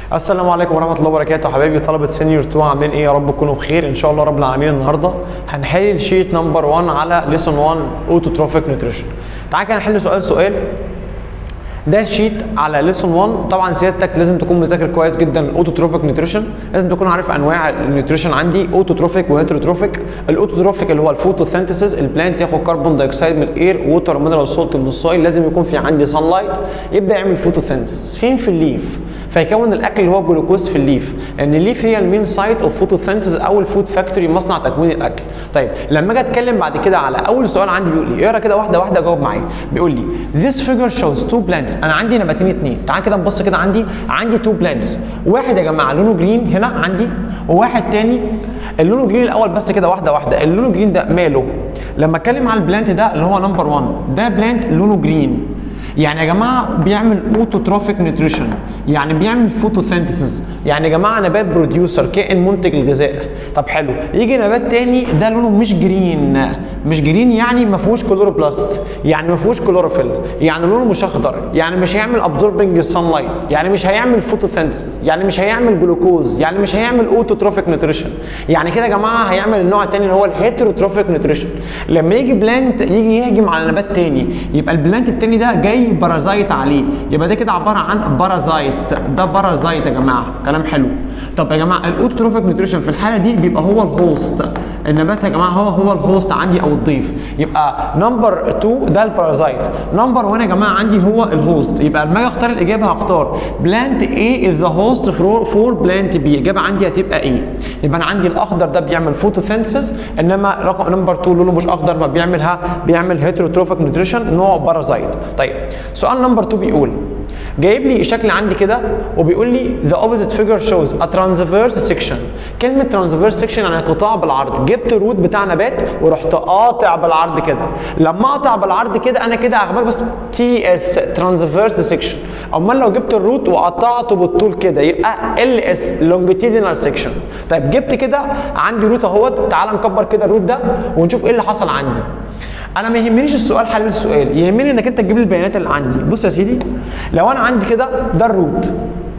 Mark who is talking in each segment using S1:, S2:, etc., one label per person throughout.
S1: السلام عليكم ورحمه الله وبركاته حبايبي طلبه سينيور 2 عاملين ايه يا رب تكونوا بخير ان شاء الله رب العالمين النهارده هنحل شيت نمبر 1 على ليسون 1 اوتوتروفيك نيوتريشن تعالى كده نحل سؤال سؤال ده شيت على ليسون 1 طبعا سيادتك لازم تكون مذاكر كويس جدا الاوتوتروفيك نيوتريشن لازم تكون عارف انواع النيوتريشن عندي اوتوتروفيك وهيتروتروفيك الاوتوتروفيك اللي هو الفوتوسينثيسيس البلانت ياخد كربون دايوكسيد من الاير ووتر مينرال سولت من السويل لازم يكون في عندي سان لايت يبدا يعمل فوتوسينثيسيس فين في الليف فيكون الاكل اللي هو جلوكوز في الليف لان الليف هي المين سايت اوف فوتوسينثيسيس او الفود فاكتوري مصنع تكوين الاكل طيب لما اجي اتكلم بعد كده على اول سؤال عندي بيقول لي اقرا كده واحده واحده جاوب معايا بيقول لي this figure shows two plants انا عندي نباتين اتنين تعال كده نبص كده عندي عندي two plants واحد يا جماعه لونه جرين هنا عندي وواحد تاني اللون جرين الاول بس كده واحده واحده اللون جرين ده ماله لما اتكلم على البلانت ده اللي هو نمبر 1 ده بلانت لونه جرين يعني يا جماعه بيعمل اوتوتروفيك نيوتريشن يعني بيعمل فوتوسينثيسيس يعني يا جماعه نبات بروديوسر كائن منتج الغذاء طب حلو يجي نبات تاني ده لونه مش جرين مش جرين يعني ما فيهوش كلوروبلاست يعني ما فيهوش كلوروفيل يعني لونه مش اخضر يعني مش هيعمل ابزوربنج السان لايت يعني مش هيعمل فوتوسينثيسيس يعني مش هيعمل جلوكوز يعني مش هيعمل اوتوتروفيك نيوتريشن يعني كده يا جماعه هيعمل النوع الثاني اللي هو الهيتروتروفيك نيوتريشن لما يجي بلانت يجي يهجم على نبات تاني يبقى البلانت التاني ده جاي بارازايت عليه يبقى ده كده عباره عن بارازايت ده بارازايت يا جماعه كلام حلو طب يا جماعه الاوتوتروفيك نيوتريشن في الحاله دي بيبقى هو الهوست النبات يا جماعه هو هو الهوست عندي او الضيف يبقى نمبر 2 ده البارازايت نمبر 1 يا جماعه عندي هو الهوست يبقى لما اجي اختار الاجابه هختار بلانت A از ذا هوست فور بلانت B الاجابه عندي هتبقى ايه يبقى انا عندي الاخضر ده بيعمل فوتوسينثيسيس انما رقم نمبر 2 لونه مش اخضر ما بيعملها بيعمل هيتروتروفيك نيوتريشن نوع بارازايت طيب سؤال نمبر 2 بيقول جايب لي شكل عندي كده وبيقول لي the opposite figure shows a transverse section كلمة transverse section يعني قطاع بالعرض جبت الروت بتاع نبات ورحت قاطع بالعرض كده لما اقطع بالعرض كده انا كده هخبر بس تي اس transverse section امال لو جبت الروت وقطعته بالطول كده يبقى ال اس longitudinal section طيب جبت كده عندي روت اهوت تعال نكبر كده الروت ده ونشوف ايه اللي حصل عندي انا ما يهمنيش السؤال حل السؤال يهمني انك انت تجيب لي البيانات اللي عندي بص يا سيدي لو انا عندي كده ده الروت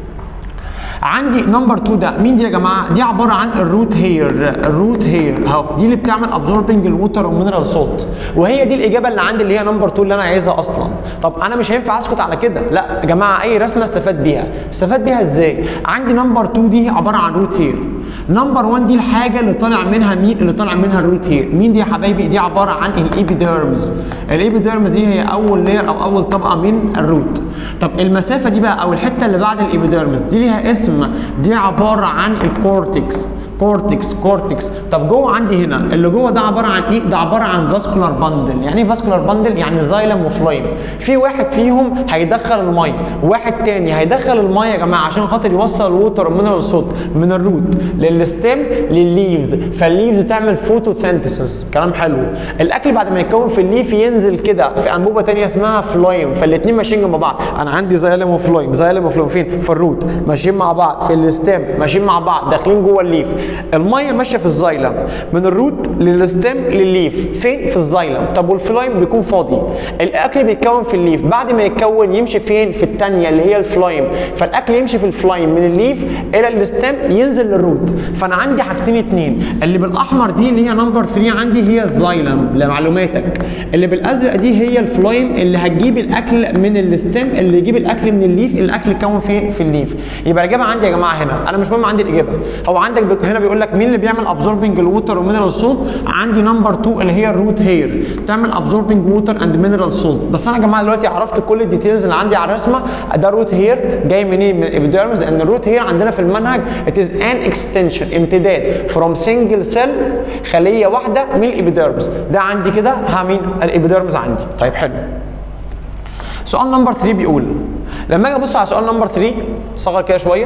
S1: عندي نمبر 2 ده مين دي يا جماعه دي عباره عن الروت هير الروت هير اهو دي اللي بتعمل ابزوربنج الووتر والمينرال سولت وهي دي الاجابه اللي عندي اللي هي نمبر 2 اللي انا عايزها اصلا طب انا مش هينفع اسكت على كده لا يا جماعه اي رسمه استفاد بيها استفاد بيها ازاي عندي نمبر 2 دي عباره عن روت هير نمبر 1 دي الحاجه اللي طالع منها مين اللي طالع منها الروت هير مين دي يا حبايبي دي عباره عن الايبيديرمز الايبيديرمز دي هي اول لير او اول طبقه من الروت طب المسافه دي بقى او الحته اللي بعد الايبيديرمز دي ليها اسم دي عباره عن الكورتكس كورتكس كورتكس طب جوه عندي هنا اللي جوه ده عباره عن ايه ده عباره عن فاسكولار باندل يعني ايه فاسكولار باندل يعني زايلم وفلايم في واحد فيهم هيدخل الميه واحد تاني هيدخل الميه يا جماعه عشان خاطر يوصل الووتر مينرال صوت من الروت للستيم للليفز فالليفز تعمل فوتوسينثيسيس كلام حلو الاكل بعد ما يتكون في الليف ينزل كده في انبوبه تانية اسمها فلايم فالاثنين ماشيين جنب بعض انا عندي زايلم وفلايم زايلم وفلايم فين في الروت ماشيين مع بعض في الستيم ماشيين مع بعض داخلين جوه الليف الميه ماشيه في الزايلم من الروت للستيم للليف فين في الزايلم طب والفلايم بيكون فاضي الاكل بيتكون في الليف بعد ما يتكون يمشي فين في الثانيه اللي هي الفلايم فالاكل يمشي في الفلايم من الليف الى الستيم ينزل للروت فانا عندي حاجتين اتنين اللي بالاحمر دي اللي هي نمبر 3 عندي هي الزايلم لمعلوماتك اللي بالازرق دي هي الفلايم اللي هتجيب الاكل من الستيم اللي يجيب الاكل من الليف الاكل يتكون فين في الليف يبقى الاجابه عندي يا جماعه هنا انا مش مهم عندي الاجابه هو عندك هنا بيقول لك مين اللي بيعمل ابزوربنج الووتر ومينرال سولت عندي نمبر 2 اللي هي الروت هير بتعمل ابزوربنج ووتر اند مينرال سولت بس انا يا جماعه دلوقتي عرفت كل الديتيلز اللي عندي على الرسمه ده روت هير جاي منين من الابيديرمز لان الروت هير عندنا في المنهج ات از ان اكستنشن امتداد فروم سنجل سيل خليه واحده من الابيديرمز ده عندي كده ها مين الابيديرمز عندي طيب حلو سؤال نمبر 3 بيقول لما اجي ابص على سؤال نمبر 3 صغر كده شويه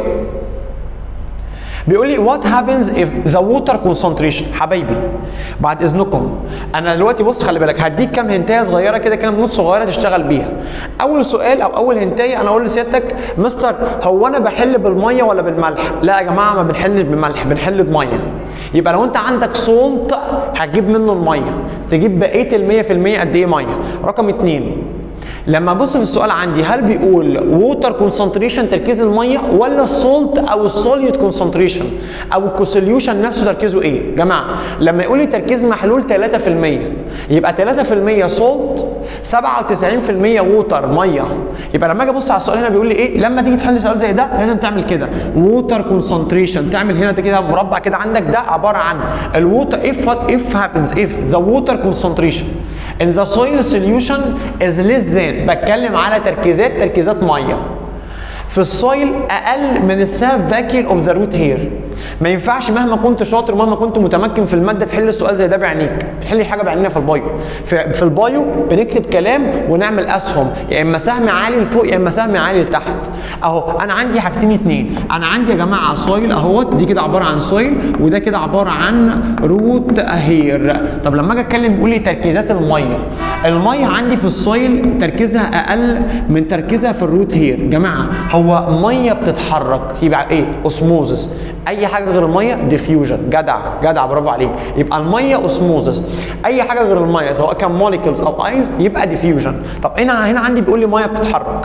S1: بيقول لي وات هابنز اف ذا ووتر كونسنتريشن حبايبي بعد اذنكم انا دلوقتي بص خلي بالك هديك كام هنتايه صغيره كده كام نوت صغيره تشتغل بيها اول سؤال او اول هنتايه انا اقول لسيادتك مستر هو انا بحل بالميه ولا بالملح لا يا جماعه ما بنحلش بالملح بنحل بميه يبقى لو انت عندك سولت هتجيب منه الميه تجيب بقيه ال 100% قد ايه ميه رقم اتنين لما ابص في السؤال عندي هل بيقول ووتر كونسنتريشن تركيز الميه ولا السولت او السوليوت كونسنتريشن او الكوسوليوشن نفسه تركيزه ايه جماعه لما يقول لي تركيز محلول 3% يبقى 3% سولت 97% ووتر ميه يبقى لما اجي ابص على السؤال هنا بيقول لي ايه لما تيجي تحل سؤال زي ده لازم تعمل كده ووتر كونسنتريشن تعمل هنا كده مربع كده عندك ده عباره عن الووتر if what if happens if the water concentration in the soil solution is less than بتكلم على تركيزات تركيزات ميه في السويل اقل من الساب فاكيل اوف ذا روت هير ما ينفعش مهما كنت شاطر ومهما كنت متمكن في الماده تحل السؤال زي ده بعينيك ما تحلش حاجه بعينينا في البايو في, في البايو بنكتب كلام ونعمل اسهم يا اما سهم عالي لفوق يا اما سهم عالي لتحت اهو انا عندي حاجتين اتنين انا عندي يا جماعه سويل اهوت دي كده عباره عن سويل وده كده عباره عن روت هير طب لما اجي اتكلم بيقول لي تركيزات الميه الميه عندي في السويل تركيزها اقل من تركيزها في الروت هير جماعه هو ميه بتتحرك يبقى ايه اوسموزس اي حاجه غير الميه ديفيوجن جدع جدع برافو عليك يبقى الميه اوسموزس اي حاجه غير الميه سواء كان موليكولز او ايز يبقى ديفيوجن طب هنا هنا عندي بيقول لي ميه بتتحرك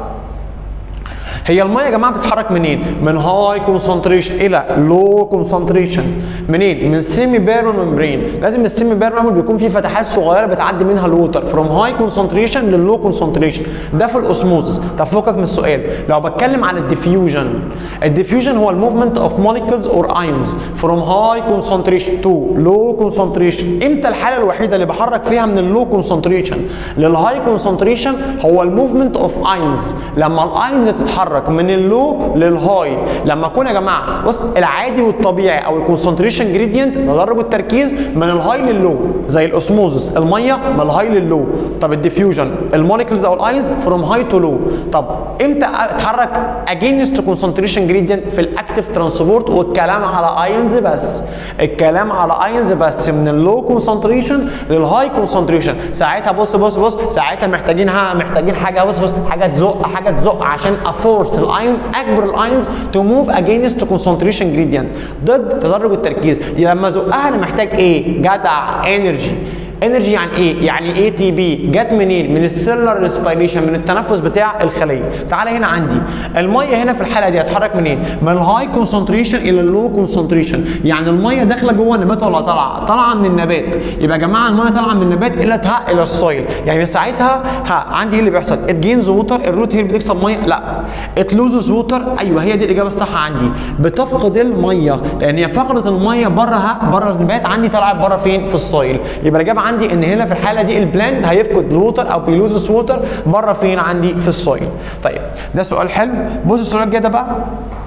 S1: هي الميه يا جماعه بتتحرك منين؟ من هاي كونسنتريشن الى لو كونسنتريشن منين؟ من سيمي بيرون ممبرين لازم السيمي بيرون بيكون فيه فتحات صغيره بتعدي منها الووتر فروم هاي كونسنتريشن للو كونسنتريشن ده في الاوسموزس طب فوقك من السؤال لو بتكلم على الديفيوجن الديفيوجن هو الموفمنت اوف موليكولز اور ايونز فروم هاي كونسنتريشن تو لو كونسنتريشن امتى الحاله الوحيده اللي بحرك فيها من اللو كونسنتريشن للهاي كونسنتريشن هو الموفمنت اوف ايونز لما الايونز تتحرك بتتحرك من اللو للهاي لما اكون يا جماعه بص العادي والطبيعي او الكونسنتريشن جريدينت تدرج التركيز من الهاي لللو زي الاوسموزس الميه من الهاي لللو طب الديفيوجن الموليكولز او الاينز فروم هاي تو لو طب امتى اتحرك اجينست كونسنتريشن جريدينت في الاكتيف ترانسبورت والكلام على اينز بس الكلام على اينز بس من اللو كونسنتريشن للهاي كونسنتريشن ساعتها بص بص بص ساعتها محتاجين ها محتاجين حاجه بص بص حاجه تزق حاجه تزق عشان افورس الايون اجبر الايونز تو موف اجينست كونسنتريشن جريدينت ضد تدرج التركيز لما ازقها انا محتاج ايه جدع انرجي انرجي يعني ايه؟ يعني اي تي بي جت منين؟ من السيلر ريسبيريشن من التنفس بتاع الخليه. تعالى هنا عندي الميه هنا في الحاله دي هتحرك منين؟ من الهاي كونسنتريشن الى اللو كونسنتريشن، يعني الميه داخله جوه النبات ولا طالعه؟ طالعه من النبات، يبقى يا جماعه الميه طالعه من النبات الى تها الى السويل، يعني ساعتها ها عندي ايه اللي بيحصل؟ ات جينز ووتر الروت هي بتكسب ميه؟ لا. ات لوزز ووتر ايوه هي دي الاجابه الصح عندي، بتفقد الميه لان هي فقدت الميه بره بره النبات عندي طلعت بره فين؟ في السويل، يبقى الاجابه عندي ان هنا في الحاله دي البلانت هيفقد الووتر او بيلوزس ووتر بره فين عندي في السويل طيب ده سؤال حلو بص السؤال الجاي ده بقى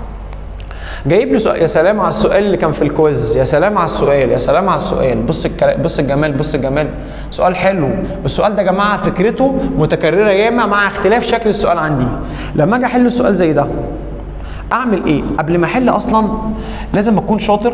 S1: جايب لي سؤال يا سلام على السؤال اللي كان في الكويز يا سلام على السؤال يا سلام على السؤال بص الكلام بص الجمال بص الجمال سؤال حلو السؤال ده يا جماعه فكرته متكرره ياما مع اختلاف شكل السؤال عندي لما اجي احل السؤال زي ده اعمل ايه قبل ما احل اصلا لازم اكون شاطر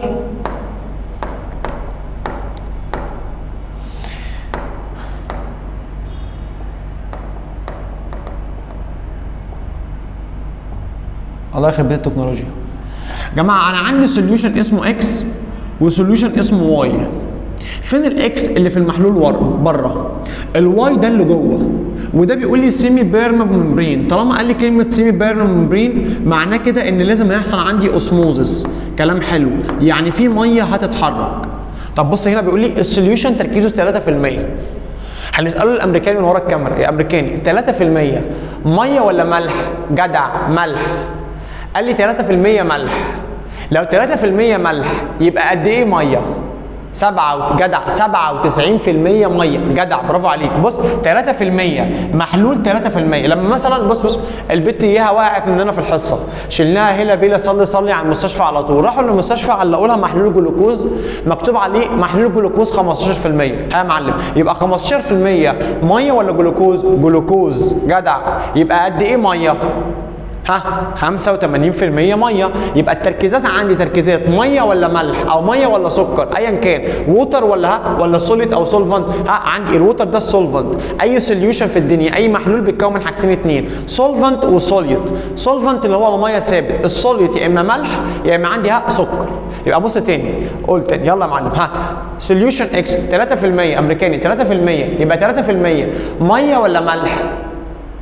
S1: الله يخرب بيت التكنولوجيا جماعه انا عندي سوليوشن اسمه اكس وسوليوشن اسمه واي فين الاكس اللي في المحلول بره الواي ده اللي جوه وده بيقول لي سيمي بيرم ممبرين طالما قال لي كلمه سيمي بيرم ممبرين معناه كده ان لازم يحصل عندي اوسموزس كلام حلو يعني في ميه هتتحرك طب بص هنا بيقول لي السوليوشن تركيزه 3% هنساله الامريكاني من ورا الكاميرا يا امريكاني 3% ميه ولا ملح جدع ملح قال لي 3% ملح لو 3% ملح يبقى قد ايه ميه سبعة جدع 97% ميه جدع برافو عليك بص 3% محلول 3% لما مثلا بص بص البت اياها وقعت مننا في الحصه شلناها هلا بيلا صلي صلي على المستشفى على طول راحوا للمستشفى علقوا لها محلول جلوكوز مكتوب عليه محلول جلوكوز 15% ها يا معلم يبقى 15% ميه ولا جلوكوز جلوكوز جدع يبقى قد ايه ميه ها 85% ميه يبقى التركيزات عندي تركيزات ميه ولا ملح او ميه ولا سكر ايا كان ووتر ولا ها ولا سوليد او سولفنت ها عندي الووتر ده السولفنت اي سوليوشن في الدنيا اي محلول بيتكون من حاجتين اتنين سولفنت وسوليد سولفنت اللي هو الميه ثابت السوليد يا اما ملح يا اما عندي ها سكر يبقى بص تاني قول تاني يلا يا معلم ها سوليوشن اكس 3% امريكاني 3% يبقى 3% ميه ولا ملح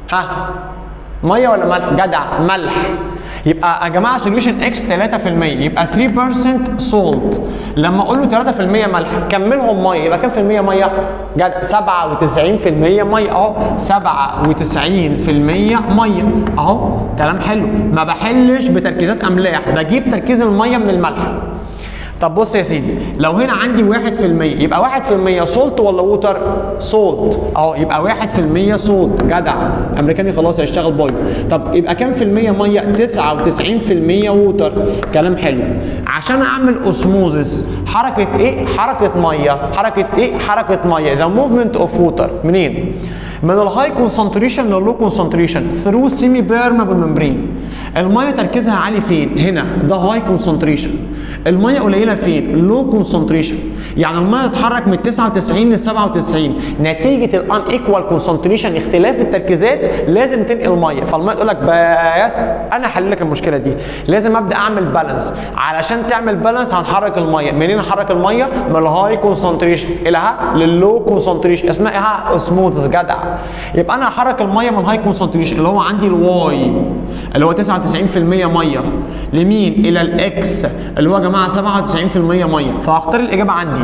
S1: ها ميه ولا ملح جدع ملح يبقى يا جماعه سوليوشن اكس 3% يبقى 3% سولت لما اقول له 3% ملح كملهم ميه يبقى كام في الميه ميه جدع 97% ميه اهو 97% ميه اهو كلام حلو ما بحلش بتركيزات املاح بجيب تركيز الميه من الملح طب بص يا سيدي لو هنا عندي 1% يبقى 1% سولت ولا ووتر؟ سولت اهو يبقى 1% سولت جدع الامريكاني خلاص هيشتغل بايو طب يبقى كام في المية ميه؟ 99% ووتر كلام حلو عشان اعمل اوسموزس حركه ايه؟ حركه ميه حركه ايه؟ حركه ميه ذا موفمنت اوف ووتر منين؟ من الهاي كونسنتريشن للو كونسنتريشن ثرو سيمي بيرمبل ممبرين الميه تركيزها عالي فين؟ هنا ده هاي كونسنتريشن الميه قليله فين؟ لو كونسنتريشن يعني الميه تتحرك من 99 ل 97 نتيجه الان ايكوال كونسنتريشن اختلاف التركيزات لازم تنقل ميه فالميه تقول لك بس انا هحل لك المشكله دي لازم ابدا اعمل بالانس علشان تعمل بالانس هنحرك الميه منين نحرك الميه؟ من الهاي كونسنتريشن الى ها لللو كونسنتريشن اسمها ايه؟ اسموث جدع يبقى انا هحرك الميه من هاي كونسنتريشن اللي هو عندي الواي اللي هو 99% ميه لمين؟ الى الاكس اللي هو يا جماعه 97% ميه فهختار الاجابه عندي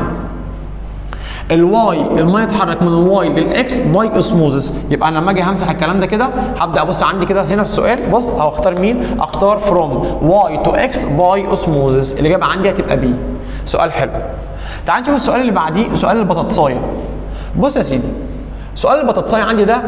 S1: الواي الميه تتحرك من الواي للاكس باي اسموزس يبقى انا لما اجي همسح الكلام ده كده هبدا ابص عندي كده هنا في السؤال بص هختار مين؟ اختار فروم واي تو اكس باي اسموزس الاجابه عندي هتبقى بي سؤال حلو تعال نشوف السؤال اللي بعديه سؤال البطاطسايه بص يا سيدي سؤال البطاطسايه عندي ده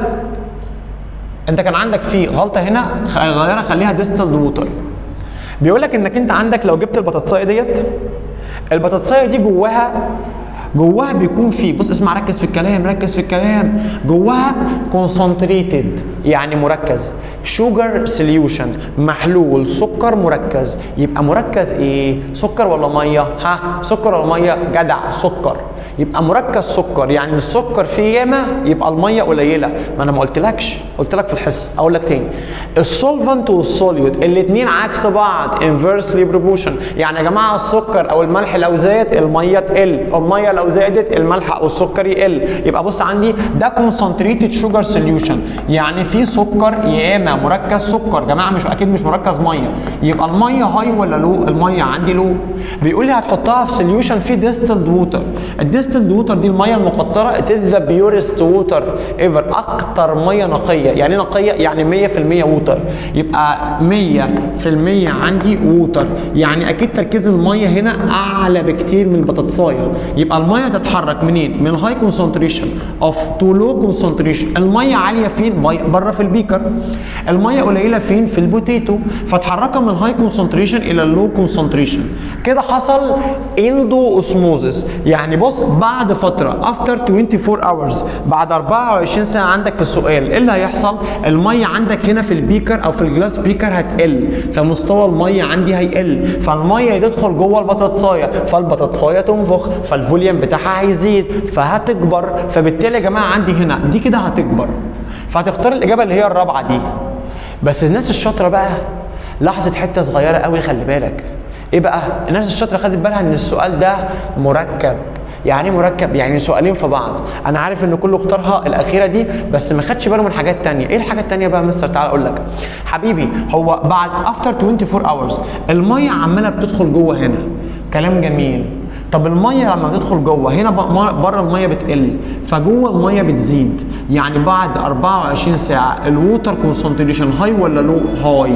S1: انت كان عندك فيه غلطه هنا غيرها خليها ديستلد ووتر بيقول لك انك انت عندك لو جبت البطاطسايه ديت البطاطسايه دي جواها جواها بيكون في بص اسمع ركز في الكلام ركز في الكلام جواها كونسنتريتد يعني مركز شوجر سوليوشن محلول سكر مركز يبقى مركز ايه سكر ولا ميه ها سكر ولا ميه جدع سكر يبقى مركز سكر يعني السكر فيه ياما يبقى الميه قليله ما انا ما قلتلكش قلت لك في الحصه اقول لك تاني السولفنت والسوليوت الاثنين عكس بعض انفرسلي بروبوشن يعني يا جماعه السكر او الملح لو زاد الميه تقل الميه لو زادت الملح او السكر يقل يبقى بص عندي ده كونسنتريتد شوجر سوليوشن يعني في سكر ياما مركز سكر جماعه مش اكيد مش مركز ميه يبقى الميه هاي ولا لو الميه عندي لو بيقول لي هتحطها في سوليوشن فيه ديستلد ووتر الديستلد ووتر دي الميه المقطره ات ذا بيورست ووتر ايفر اكتر ميه نقيه يعني نقيه يعني 100% ووتر يبقى 100% عندي ووتر يعني اكيد تركيز الميه هنا اعلى بكتير من البطاطسايه يبقى الميه تتحرك منين من هاي كونسنتريشن اوف تو لو كونسنتريشن الميه عاليه فين بره في البيكر الميه قليله فين في البوتيتو فتحركها من هاي كونسنتريشن الى اللو كونسنتريشن كده حصل اندو اسموزس يعني بص بعد فتره افتر 24 اورز بعد 24 ساعه عندك في السؤال ايه اللي هيحصل الميه عندك هنا في البيكر او في الجلاس بيكر هتقل فمستوى الميه عندي هيقل فالميه تدخل جوه البطاطسايه فالبطاطسايه تنفخ فالفوليوم بتاعها هيزيد فهتكبر فبالتالي يا جماعه عندي هنا دي كده هتكبر فهتختار الاجابه اللي هي الرابعه دي بس الناس الشاطره بقى لاحظت حته صغيره قوي خلي بالك ايه بقى الناس الشاطره خدت بالها ان السؤال ده مركب يعني ايه مركب يعني سؤالين في بعض انا عارف ان كله اختارها الاخيره دي بس ما خدش باله من حاجات تانية ايه الحاجات التانية بقى يا مستر تعال اقول لك حبيبي هو بعد افتر 24 اورز الميه عماله بتدخل جوه هنا كلام جميل طب الميه لما بتدخل جوه هنا بره الميه بتقل فجوه الميه بتزيد يعني بعد 24 ساعه الووتر كونسنتريشن هاي ولا لو هاي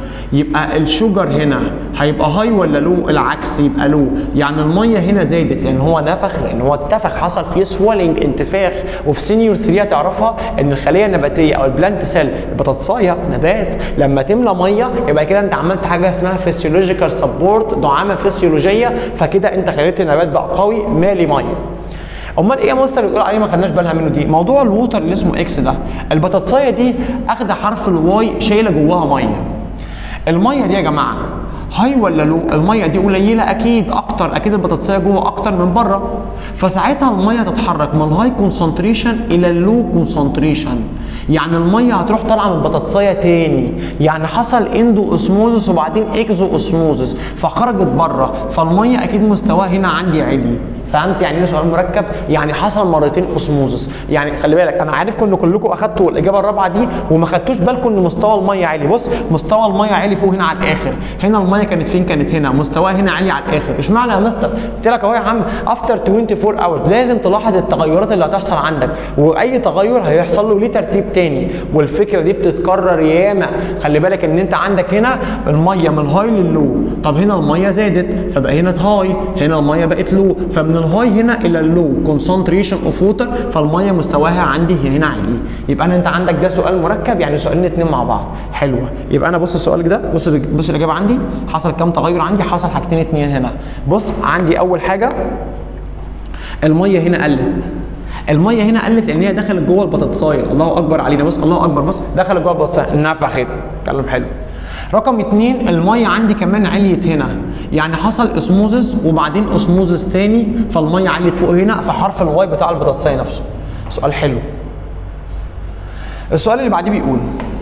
S1: يبقى الشوجر هنا هيبقى هاي ولا لو العكس يبقى لو يعني الميه هنا زادت لان هو نفخ لان هو اتفخ حصل فيه سوالينج انتفاخ وفي سينيور 3 هتعرفها ان الخليه النباتيه او البلانت سيل البطاطسايه نبات لما تملى ميه يبقى كده انت عملت حاجه اسمها فيسيولوجيكال سبورت دعامه فسيولوجيه فكده انت خليت النبات بقى قوي مالي ميه امال ايه يا مستر اللي بتقول عليه ما خدناش بالها منه دي موضوع الووتر اللي اسمه اكس ده البطاطسايه دي اخده حرف الواي شايله جواها ميه الميه دي يا جماعه هاي ولا لو الميه دي قليله اكيد اكتر اكيد البطاطسيه جوه اكتر من بره فساعتها الميه تتحرك من الهاي كونسنتريشن الى اللو كونسنتريشن يعني الميه هتروح طالعه من البطاطسيه تاني يعني حصل اندو اسموزس وبعدين اكزو اسموزس فخرجت بره فالميه اكيد مستواها هنا عندي عالي فهمت يعني ايه سؤال مركب يعني حصل مرتين اسموزس يعني خلي بالك انا عارفكم ان كلكم اخدتوا الاجابه الرابعه دي وما خدتوش بالكم ان مستوى الميه عالي بص مستوى الميه عالي فوق هنا على الاخر هنا الميه كانت فين كانت هنا مستواها هنا عالي على الاخر اشمعنى يا مستر قلت لك اهو يا عم افتر 24 اور لازم تلاحظ التغيرات اللي هتحصل عندك واي تغير هيحصل له ليه ترتيب تاني والفكره دي بتتكرر ياما خلي بالك ان انت عندك هنا الميه من الهاي لللو طب هنا الميه زادت فبقى هنا هاي هنا الميه بقت لو فمن الهاي هنا الى اللو كونسنتريشن اوف ووتر فالميه مستواها عندي هنا عالي يبقى انا انت عندك ده سؤال مركب يعني سؤالين اتنين مع بعض حلوه يبقى انا بص السؤال ده بص بص الاجابه عندي حصل كام تغير عندي حصل حاجتين اتنين هنا بص عندي اول حاجه الميه هنا قلت الميه هنا قلت لان هي دخلت جوه البطاطسايه الله اكبر علينا بص الله اكبر بص دخلت جوه البطاطسايه نفخت كلام حلو رقم اتنين الميه عندي كمان عليت هنا يعني حصل اسموزس وبعدين اسموزس تاني فالميه عليت فوق هنا في حرف الواي بتاع البطاطسايه نفسه سؤال حلو السؤال اللي بعديه بيقول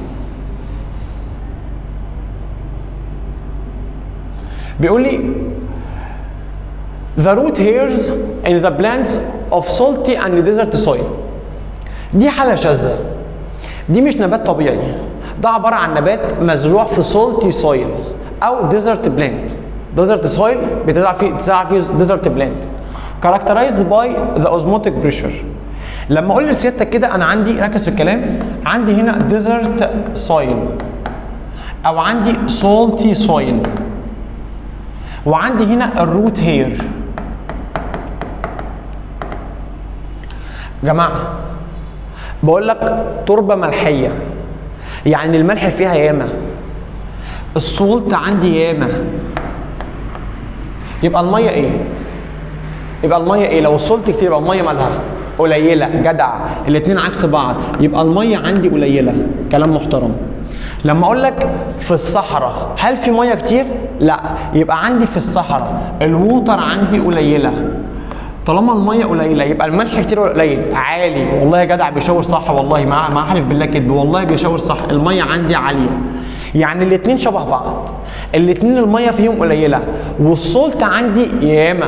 S1: بيقول لي the root hairs in the plants of salty and desert soil دي حالة شاذة دي مش نبات طبيعي ده عبارة عن نبات مزروع في salty soil أو desert plant desert soil بتزرع فيه بتزرع فيه desert plant characterized by the osmotic pressure لما اقول لسيادتك كده انا عندي ركز في الكلام عندي هنا desert soil او عندي salty soil وعندي هنا الروت هير جماعة بقول لك تربة ملحية يعني الملح فيها ياما السولت عندي ياما يبقى المية ايه؟ يبقى المية ايه؟ لو السولت كتير يبقى المية مالها؟ قليلة جدع الاتنين عكس بعض يبقى المية عندي قليلة كلام محترم لما اقول لك في الصحراء هل في ميه كتير؟ لا يبقى عندي في الصحراء الووتر عندي قليله طالما الميه قليله يبقى الملح كتير ولا قليل؟ عالي والله يا جدع بيشاور صح والله ما ما احلف بالله كده والله بيشاور صح الميه عندي عاليه يعني الاثنين شبه بعض الاثنين الميه فيهم قليله والسولت عندي ياما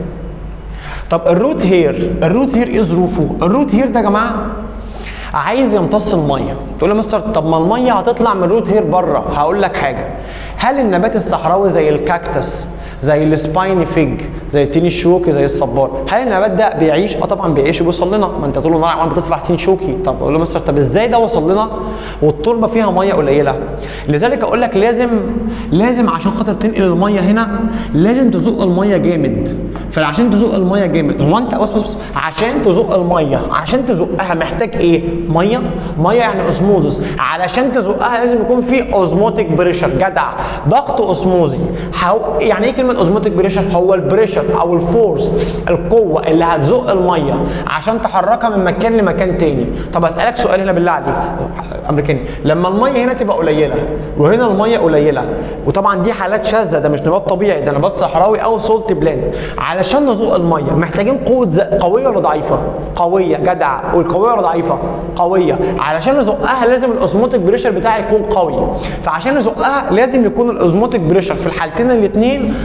S1: طب الروت هير الروت هير ايه ظروفه؟ الروت هير ده يا جماعه عايز يمتص الميه تقول لي مستر طب ما الميه هتطلع من الروت هير بره هقول لك حاجه هل النبات الصحراوي زي الكاكتس زي السبايني فيج زي التين الشوكي زي الصبار هل النبات ده بيعيش اه طبعا بيعيش وبيوصل لنا ما انت طول النهار عمال بتدفع تين شوكي طب اقول له مستر طب ازاي ده وصل لنا والتربه فيها ميه قليله لذلك اقول لك لازم لازم عشان خاطر تنقل الميه هنا لازم تزق الميه جامد فعشان تزق الميه جامد هو انت بص بص بص عشان تزق الميه عشان تزقها محتاج ايه ميه ميه يعني اسموزس علشان تزقها لازم يكون في اوزموتيك بريشر جدع ضغط اسموزي حو... يعني ايه كلمه اوزموتيك بريشر هو البريشر او الفورس القوه اللي هتزق الميه عشان تحركها من مكان لمكان تاني طب اسالك سؤال هنا بالله عليك امريكاني لما الميه هنا تبقى قليله وهنا الميه قليله وطبعا دي حالات شاذه ده مش نبات طبيعي ده نبات صحراوي او سولت بلاند علشان نزق الميه محتاجين قوه زق قويه ولا ضعيفه قويه جدع والقويه ولا ضعيفه قويه علشان نزقها لازم الاوزموتيك بريشر بتاعي يكون قوي فعشان نزقها لازم يكون الاوزموتيك بريشر في الحالتين الاثنين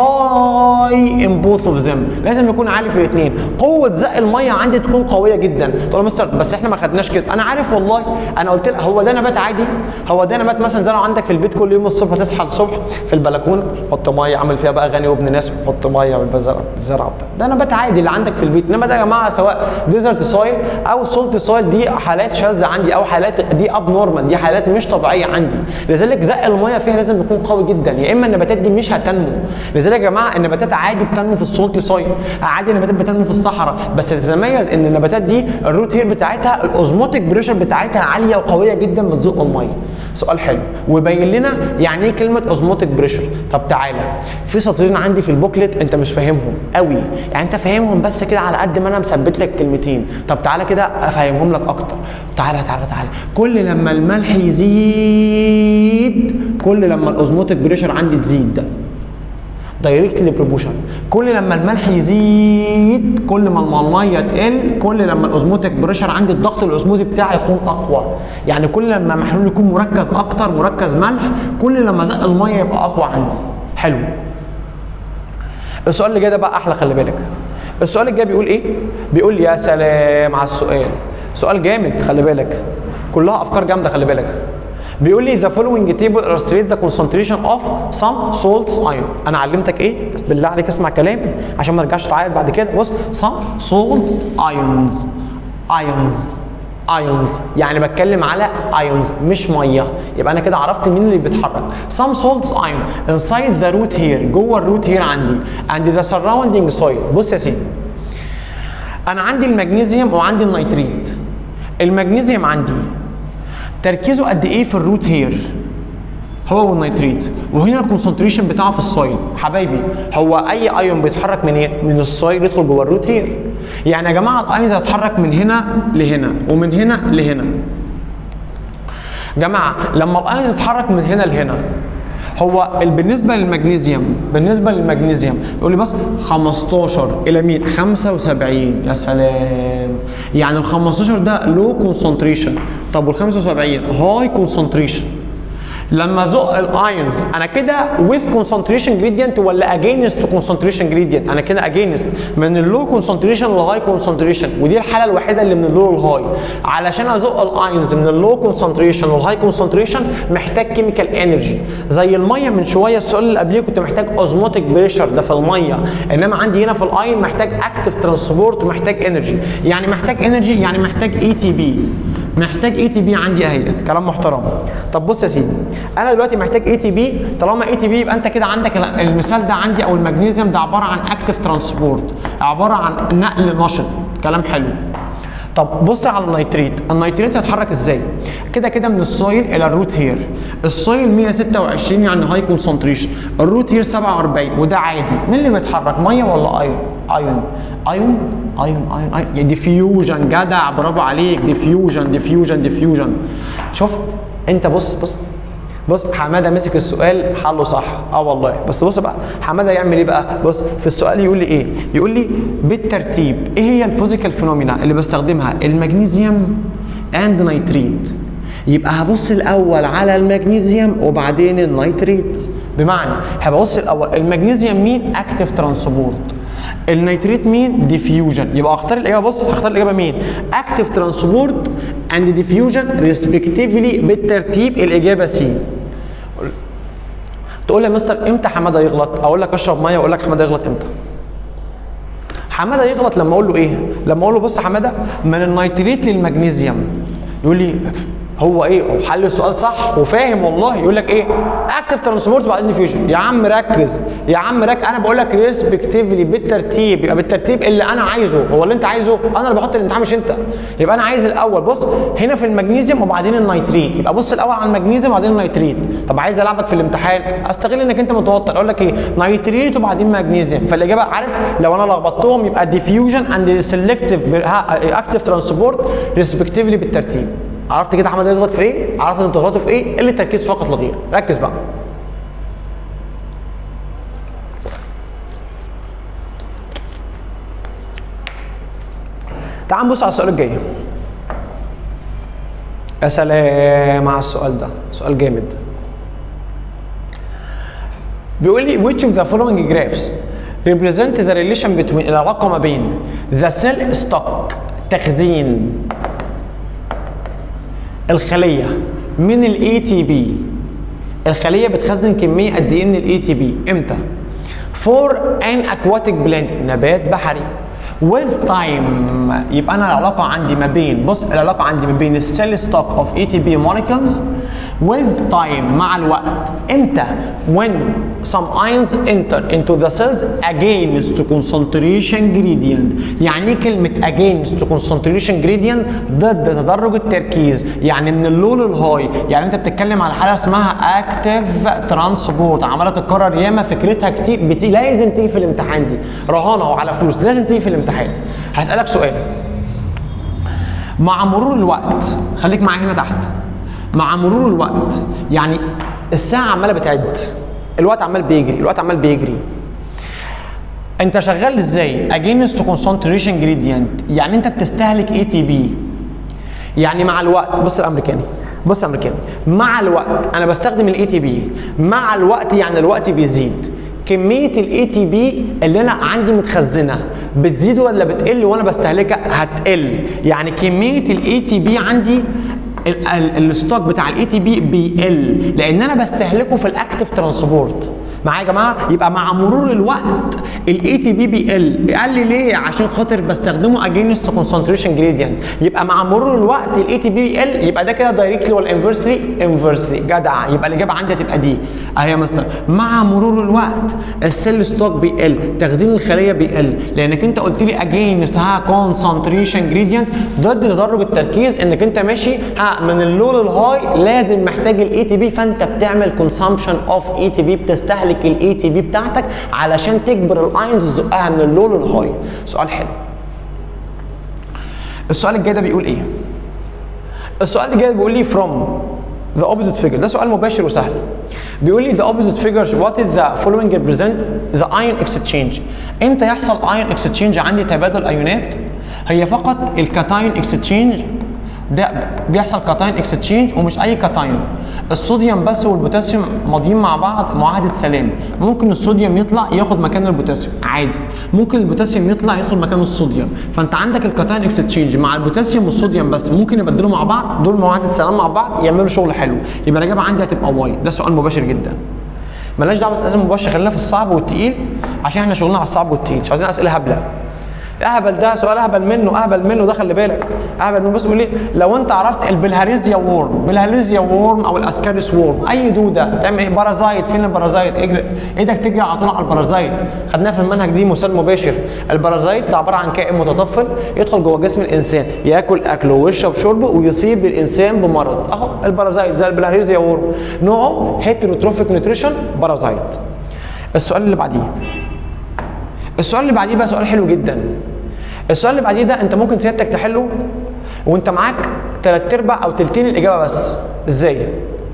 S1: هاي ان بوث اوف ذم لازم يكون عالي في الاثنين قوه زق الميه عندي تكون قويه جدا تقول له مستر بس احنا ما خدناش كده انا عارف والله انا قلت لك هو ده نبات عادي هو ده نبات مثلا زرعه عندك في البيت كل يوم الصبح تصحى الصبح في البلكونه حط ميه عامل فيها بقى غني وابن ناس وحط ميه بالزرع الزرع بتاع ده نبات عادي اللي عندك في البيت انما ده يا جماعه سواء ديزرت سويل او سولت سويل دي حالات شاذه عندي او حالات دي اب نورمال دي حالات مش طبيعيه عندي لذلك زق الميه فيها لازم يكون قوي جدا يا اما النباتات دي مش هتنمو لذلك يا جماعه النباتات عادي بتنمو في السولت سويل عادي النباتات بتنمو في الصحراء بس تتميز ان النباتات دي الروت هير بتاعتها الاوزموتيك بريشر بتاعتها عاليه وقويه جدا بتزق الميه سؤال حلو ويبين لنا يعني ايه كلمه اوزموتيك بريشر طب تعالى في سطرين عندي في البوكلت انت مش فاهمهم قوي يعني انت فاهمهم بس كده على قد ما انا مثبت لك كلمتين طب تعالى كده افهمهم لك اكتر تعالى تعالى تعالى كل لما الملح يزيد كل لما الاوزموتيك بريشر عندي تزيد دايركتلي بروبوشن كل لما الملح يزيد كل ما الميه تقل كل لما الاوزموتيك بريشر عندي الضغط الاسموزي بتاعي يكون اقوى يعني كل لما محلول يكون مركز اكتر مركز ملح كل لما زق الميه يبقى اقوى عندي حلو السؤال اللي جاي ده بقى احلى خلي بالك السؤال الجاي بيقول ايه بيقول يا سلام على السؤال سؤال جامد خلي بالك كلها افكار جامده خلي بالك بيقول لي the following table illustrate the concentration of some salts ion انا علمتك ايه بس بالله عليك اسمع كلامي عشان ما ارجعش تعيط بعد كده بص some salt ions ions ions يعني بتكلم على ions مش ميه يبقى انا كده عرفت مين اللي بيتحرك some salts ion inside the root here جوه الروت here عندي and the surrounding soil بص يا سيدي انا عندي المغنيسيوم وعندي النيتريت المغنيسيوم عندي تركيزه قد ايه في الروت هير هو والنيتريت وهنا الكونسنتريشن بتاعه في السويل حبايبي هو اي ايون بيتحرك من ايه من السويل يدخل جوه الروت هير يعني يا جماعه الايونز هتتحرك من هنا لهنا ومن هنا لهنا جماعه لما الايونز تتحرك من هنا لهنا هو ال- بالنسبه للمغنيسيوم بالنسبه للمغنيسيوم يقول لي بص 15 الى مين 75 يا سلام يعني ال 15 ده لو كونسنتريشن طب وال 75 هاي كونسنتريشن لما ازق الايونز انا كده with concentration gradient ولا against concentration gradient انا كده against من اللو concentration للهاي concentration ودي الحاله الوحيده اللي من اللو للهاي علشان ازق الايونز من اللو concentration للهاي concentration محتاج كيميكال انرجي زي الميه من شويه السؤال اللي قبليه كنت محتاج اوزموتيك بريشر ده في الميه انما عندي هنا في الايون محتاج اكتف ترانسبورت ومحتاج انرجي يعني محتاج انرجي يعني محتاج اي تي بي محتاج اي تي بي عندي اهي كلام محترم طب بص يا سيدي انا دلوقتي محتاج اي تي بي طالما اي تي بي يبقى انت كده عندك المثال ده عندي او المغنيسيوم ده عباره عن اكتف ترانسبورت عباره عن نقل نشط كلام حلو طب بص على النيتريت النيتريت هيتحرك ازاي كده كده من السويل الى الروت هير السويل 126 يعني هاي كونسنتريشن الروت هير 47 وده عادي مين اللي بيتحرك ميه ولا ايون ايون ايون ايون ايون ايون ديفيوجن جدع برافو عليك ديفيوجن ديفيوجن ديفيوجن شفت انت بص بص بص حماده مسك السؤال حله صح اه والله بس بص بقى حماده يعمل ايه بقى بص في السؤال يقول لي ايه يقول لي بالترتيب ايه هي الفيزيكال فينومينا اللي بستخدمها المغنيسيوم اند نيتريت يبقى هبص الاول على المغنيسيوم وبعدين النيتريت بمعنى هبص الاول المغنيسيوم مين اكتف ترانسبورت النيتريت مين ديفيوجن يبقى اختار الاجابه بص هختار الاجابه مين اكتف ترانسبورت اند ديفيوجن ريسبكتيفلي بالترتيب الاجابه سي تقول لي يا مستر امتى حماده يغلط اقول لك اشرب ميه واقول لك حماده يغلط امتى حماده يغلط لما اقول له ايه لما اقول له بص يا حماده من النيتريت للمغنيسيوم يقول لي هو ايه هو حل السؤال صح وفاهم والله يقول لك ايه اكتف ترانسبورت بعدين ديفيوجن يا عم ركز يا عم ركز انا بقول لك ريسبكتيفلي بالترتيب يبقى بالترتيب اللي انا عايزه هو اللي انت عايزه انا اللي بحط الامتحان مش انت يبقى انا عايز الاول بص هنا في المغنيسيوم وبعدين النيتريت يبقى بص الاول على المغنيسيوم وبعدين النيتريت طب عايز العبك في الامتحان استغل انك انت متوتر اقول لك ايه نيتريت وبعدين مغنيسيوم فالاجابه عارف لو انا لخبطتهم يبقى ديفيوجن اند سيلكتيف اكتف ترانسبورت ريسبكتيفلي بالترتيب عرفت كده حماد يغلط في ايه؟ عرفت انتوا بتغلطوا في ايه؟ اللي التركيز فقط لا غير، ركز بقى. تعال نبص على السؤال الجاي. يا سلام على السؤال ده، سؤال جامد. بيقول لي which of the following graphs represent the relation between العلاقة ما بين the cell stock تخزين الخليه من الاي تي بي الخليه بتخزن كميه قد ايه من الاي تي بي امتى فور ان aquatic plant نبات بحري with time يبقى انا العلاقه عندي ما بين بص العلاقه عندي ما بين السيل ستوك اوف اي تي بي molecules with time مع الوقت امتى when some ions enter into the cells against concentration gradient يعني ايه كلمه against concentration gradient ضد تدرج التركيز يعني من اللو للهاي يعني انت بتتكلم على حاله اسمها active transport عماله تتكرر ياما فكرتها كتير بتي لازم تيجي في الامتحان دي رهانه وعلى فلوس لازم تيجي في الامتحان هسالك سؤال مع مرور الوقت خليك معايا هنا تحت مع مرور الوقت يعني الساعه عماله بتعد الوقت عمال بيجري الوقت عمال بيجري انت شغال ازاي اجينست كونسنتريشن جريدينت يعني انت بتستهلك اي تي بي يعني مع الوقت بص الامريكاني بص الامريكاني مع الوقت انا بستخدم الاي تي بي مع الوقت يعني الوقت بيزيد كميه الاي تي بي اللي انا عندي متخزنه بتزيد ولا بتقل وانا بستهلكها هتقل يعني كميه الاي تي بي عندي ال- ال- الستوك بتاع الاي تي بي بيقل لان انا بستهلكه في الاكتف ترانسبورت معايا يا جماعه يبقى مع مرور الوقت الاي تي بي بيقل بيقل ليه عشان خاطر بستخدمه اجينست كونسنتريشن جريدينت يبقى مع مرور الوقت الاي تي بي بيقل يبقى ده كده دايركتلي ولا انفرسلي انفرسلي جدع يبقى الاجابه عندي هتبقى دي اهي يا مستر مع مرور الوقت السيل ستوك بيقل تخزين الخليه بيقل لانك انت قلت لي اجينست ها كونسنتريشن جريدينت ضد تدرج التركيز انك انت ماشي ها من اللو للهاي لازم محتاج الاي تي بي فانت بتعمل كونسامشن اوف اي تي بي بتستهلك الاي تي بي بتاعتك علشان تجبر الاينز تزقها من اللو للهاي سؤال حلو السؤال الجاي ده بيقول ايه السؤال الجاي بيقول لي from the opposite figure ده سؤال مباشر وسهل بيقول لي the opposite figures what is the following represent the ion exchange امتى يحصل ion exchange عندي تبادل ايونات هي فقط الكاتاين exchange ده بيحصل كاتاين اكستشينج ومش اي كاتاين الصوديوم بس والبوتاسيوم ماضيين مع بعض معاهده سلام ممكن الصوديوم يطلع ياخد مكان البوتاسيوم عادي ممكن البوتاسيوم يطلع ياخد مكان الصوديوم فانت عندك الكاتاين اكستشينج مع البوتاسيوم والصوديوم بس ممكن يبدلوا مع بعض دول معاهده سلام مع بعض يعملوا شغل حلو يبقى الاجابه عندي هتبقى واي ده سؤال مباشر جدا ملناش دعوه بالاسئله المباشره خلينا في الصعب والتقيل عشان احنا شغلنا على الصعب والتقيل مش عايزين اسئله هبله اهبل ده سؤال اهبل منه اهبل منه ده خلي بالك اهبل منه بس بيقول لي لو انت عرفت البلهاريزيا وورم بلهاريزيا وورم او الاسكاريس وورم اي دوده تعمل ايه بارازايت فين البارازايت اجري ايدك تجري على طول على البارازايت خدناها في المنهج دي مثال مباشر البارازايت ده عباره عن كائن متطفل يدخل جوه جسم الانسان ياكل اكله ويشرب شربه ويصيب الانسان بمرض اهو البارازايت زي البلهاريزيا وورم نوعه هيتروتروفيك نيوتريشن بارازايت السؤال اللي بعديه السؤال اللي بعديه بقى سؤال حلو جدا السؤال اللي بعديه ده انت ممكن سيادتك تحله وانت معاك تلات ارباع او تلتين الاجابه بس ازاي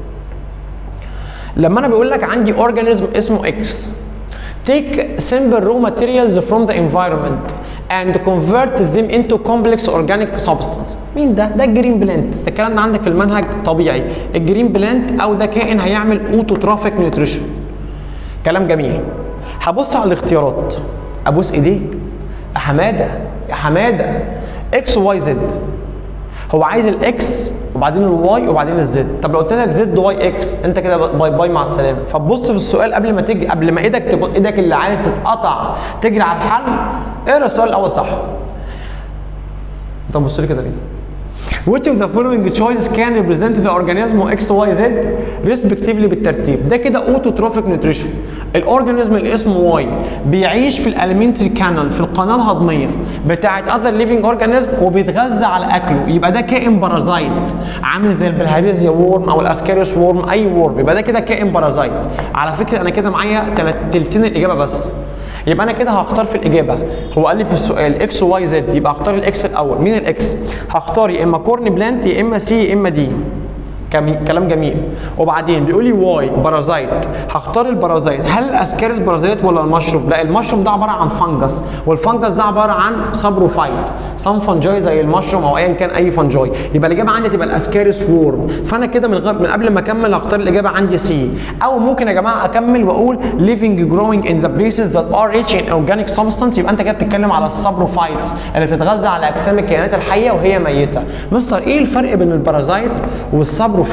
S1: لما انا بقول لك عندي اورجانيزم اسمه اكس take simple raw materials from the environment and convert them into complex organic substance مين ده ده الجرين بلانت ده الكلام ده عندك في المنهج طبيعي الجرين بلانت او ده كائن هيعمل اوتوترافيك نيوتريشن كلام جميل هبص على الاختيارات ابوس ايديك يا حماده يا حماده اكس واي زد هو عايز الاكس وبعدين الواي وبعدين الزد طب لو قلت لك زد واي اكس انت كده باي باي مع السلامه فتبص في السؤال قبل ما تيجي قبل ما ايدك تبقى ايدك اللي عايز تتقطع تجري على الحل اقرا السؤال الاول صح انت بص لي كده ليه Which of the following choices can represent the organism X, Y, Z respectively بالترتيب ده كده اوتوتروفيك نيوتريشن الاورجانيزم اللي اسمه واي بيعيش في الاليمنتري كانال في القناه الهضميه بتاعه اذر ليفنج اورجانيزم وبيتغذى على اكله يبقى ده كائن بارازايت عامل زي البلهاريزيا وورم او الاسكاريوس وورم اي وورم يبقى ده كده كائن بارازايت على فكره انا كده معايا تلات- تلتين الاجابه بس يبقى انا كده هختار في الاجابه هو قال لي في السؤال اكس واي زد يبقى هختار الاكس الاول مين الاكس هختار يا اما كورن بلانت يا اما سي يا اما دي كمي- كلام جميل وبعدين بيقول لي واي بارازايت هختار البارازايت هل الاسكاريس بارازايت ولا المشروب لا المشروب ده عباره عن فنجس والفنجس ده عباره عن سابروفايت سام فنجاي زي المشروم او ايا كان اي فنجاي يبقى الاجابه عندي تبقى الاسكاريس وورم فانا كده من غير من قبل ما اكمل هختار الاجابه عندي سي او ممكن يا جماعه اكمل واقول living growing in the places that are rich in organic substance يبقى انت كده بتتكلم على السابروفايتس اللي بتتغذى على اجسام الكائنات الحيه وهي ميته مستر ايه الفرق بين البارازايت والسابروفايت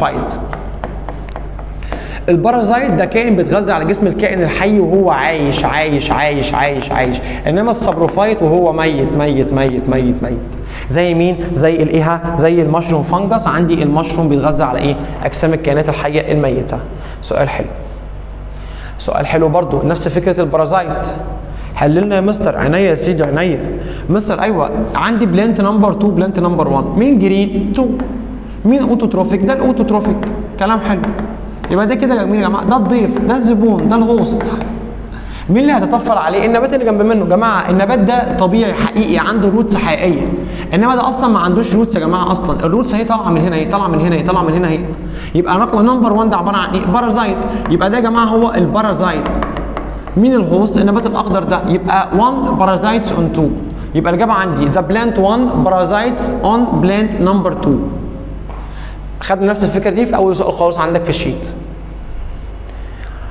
S1: البارازايت ده كائن بيتغذى على جسم الكائن الحي وهو عايش عايش عايش عايش عايش انما السابروفايت وهو ميت ميت ميت ميت ميت زي مين زي الايه زي المشروم فانجس عندي المشروم بيتغذى على ايه اجسام الكائنات الحيه الميته سؤال حلو سؤال حلو برضو نفس فكره البارازايت حل لنا يا مستر عينيا يا سيدي عينيا مستر ايوه عندي بلانت نمبر 2 بلانت نمبر 1 مين جرين 2 مين اوتوتروفيك ده الاوتوتروفيك كلام حلو يبقى ده كده مين يا جماعه ده الضيف ده الزبون ده الهوست مين اللي هيتطفل عليه النبات اللي جنب منه يا جماعه النبات ده طبيعي حقيقي عنده روتس حقيقيه انما ده اصلا ما عندوش روتس يا جماعه اصلا الروتس هي طالعه من هنا هي طالعه من هنا هي طالعه من هنا هي يبقى رقم نمبر 1 ده عباره عن ايه بارازايت يبقى ده يا جماعه هو البارازايت مين الهوست النبات الاخضر ده يبقى 1 بارازايتس اون 2 يبقى الاجابه عندي ذا بلانت 1 بارازايتس اون بلانت نمبر 2 خدنا نفس الفكره دي في اول سؤال خالص عندك في الشيت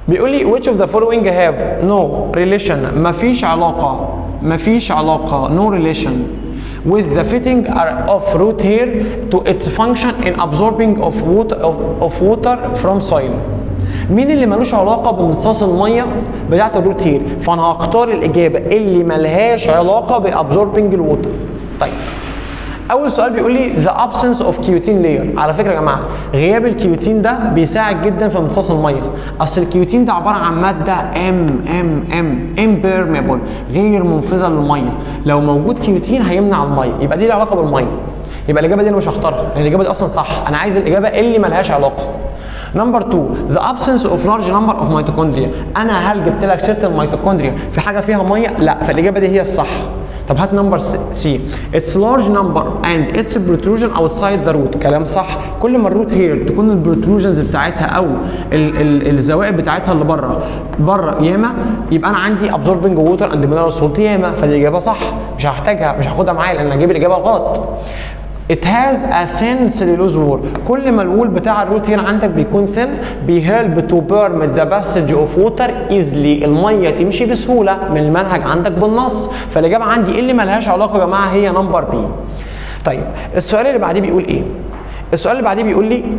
S1: بيقول لي which of the following have no relation مفيش علاقة مفيش علاقة no relation with the fitting of root hair to its function in absorbing of water of, of water from soil مين اللي ملوش علاقة بامتصاص المية بتاعت الروت هير فأنا هختار الإجابة اللي ملهاش علاقة بابزوربنج الووتر طيب اول سؤال بيقول لي the absence of كيوتين layer على فكره يا جماعه غياب الكيوتين ده بيساعد جدا في امتصاص الميه اصل الكيوتين ده عباره عن ماده ام ام ام impermeable غير منفذه للميه لو موجود كيوتين هيمنع الميه يبقى دي لها علاقه بالميه يبقى الاجابه دي انا مش هختارها لان الاجابه دي اصلا صح انا عايز الاجابه اللي ملهاش علاقه نمبر 2 the absence of large number of mitochondria انا هل جبت لك سيره الميتوكوندريا في حاجه فيها ميه لا فالاجابه دي هي الصح طب هات نمبر سي اتس large number and its protrusion outside the root كلام صح كل ما الروت هير تكون البروتروجنز بتاعتها او ال ال الزوائد بتاعتها اللي بره بره ياما يبقى انا عندي absorbing water and mineral salt ياما فدي اجابه صح مش هحتاجها مش هاخدها معايا لان اجيب الاجابه غلط It has a thin cellulose wall. كل ما الوول بتاع الروت هنا عندك بيكون thin بيهلب to permit the passage of water easily. المية تمشي بسهولة من المنهج عندك بالنص. فالإجابة عندي إيه اللي ملهاش علاقة يا جماعة هي نمبر بي. طيب السؤال اللي بعديه بيقول إيه؟ السؤال اللي بعديه بيقول لي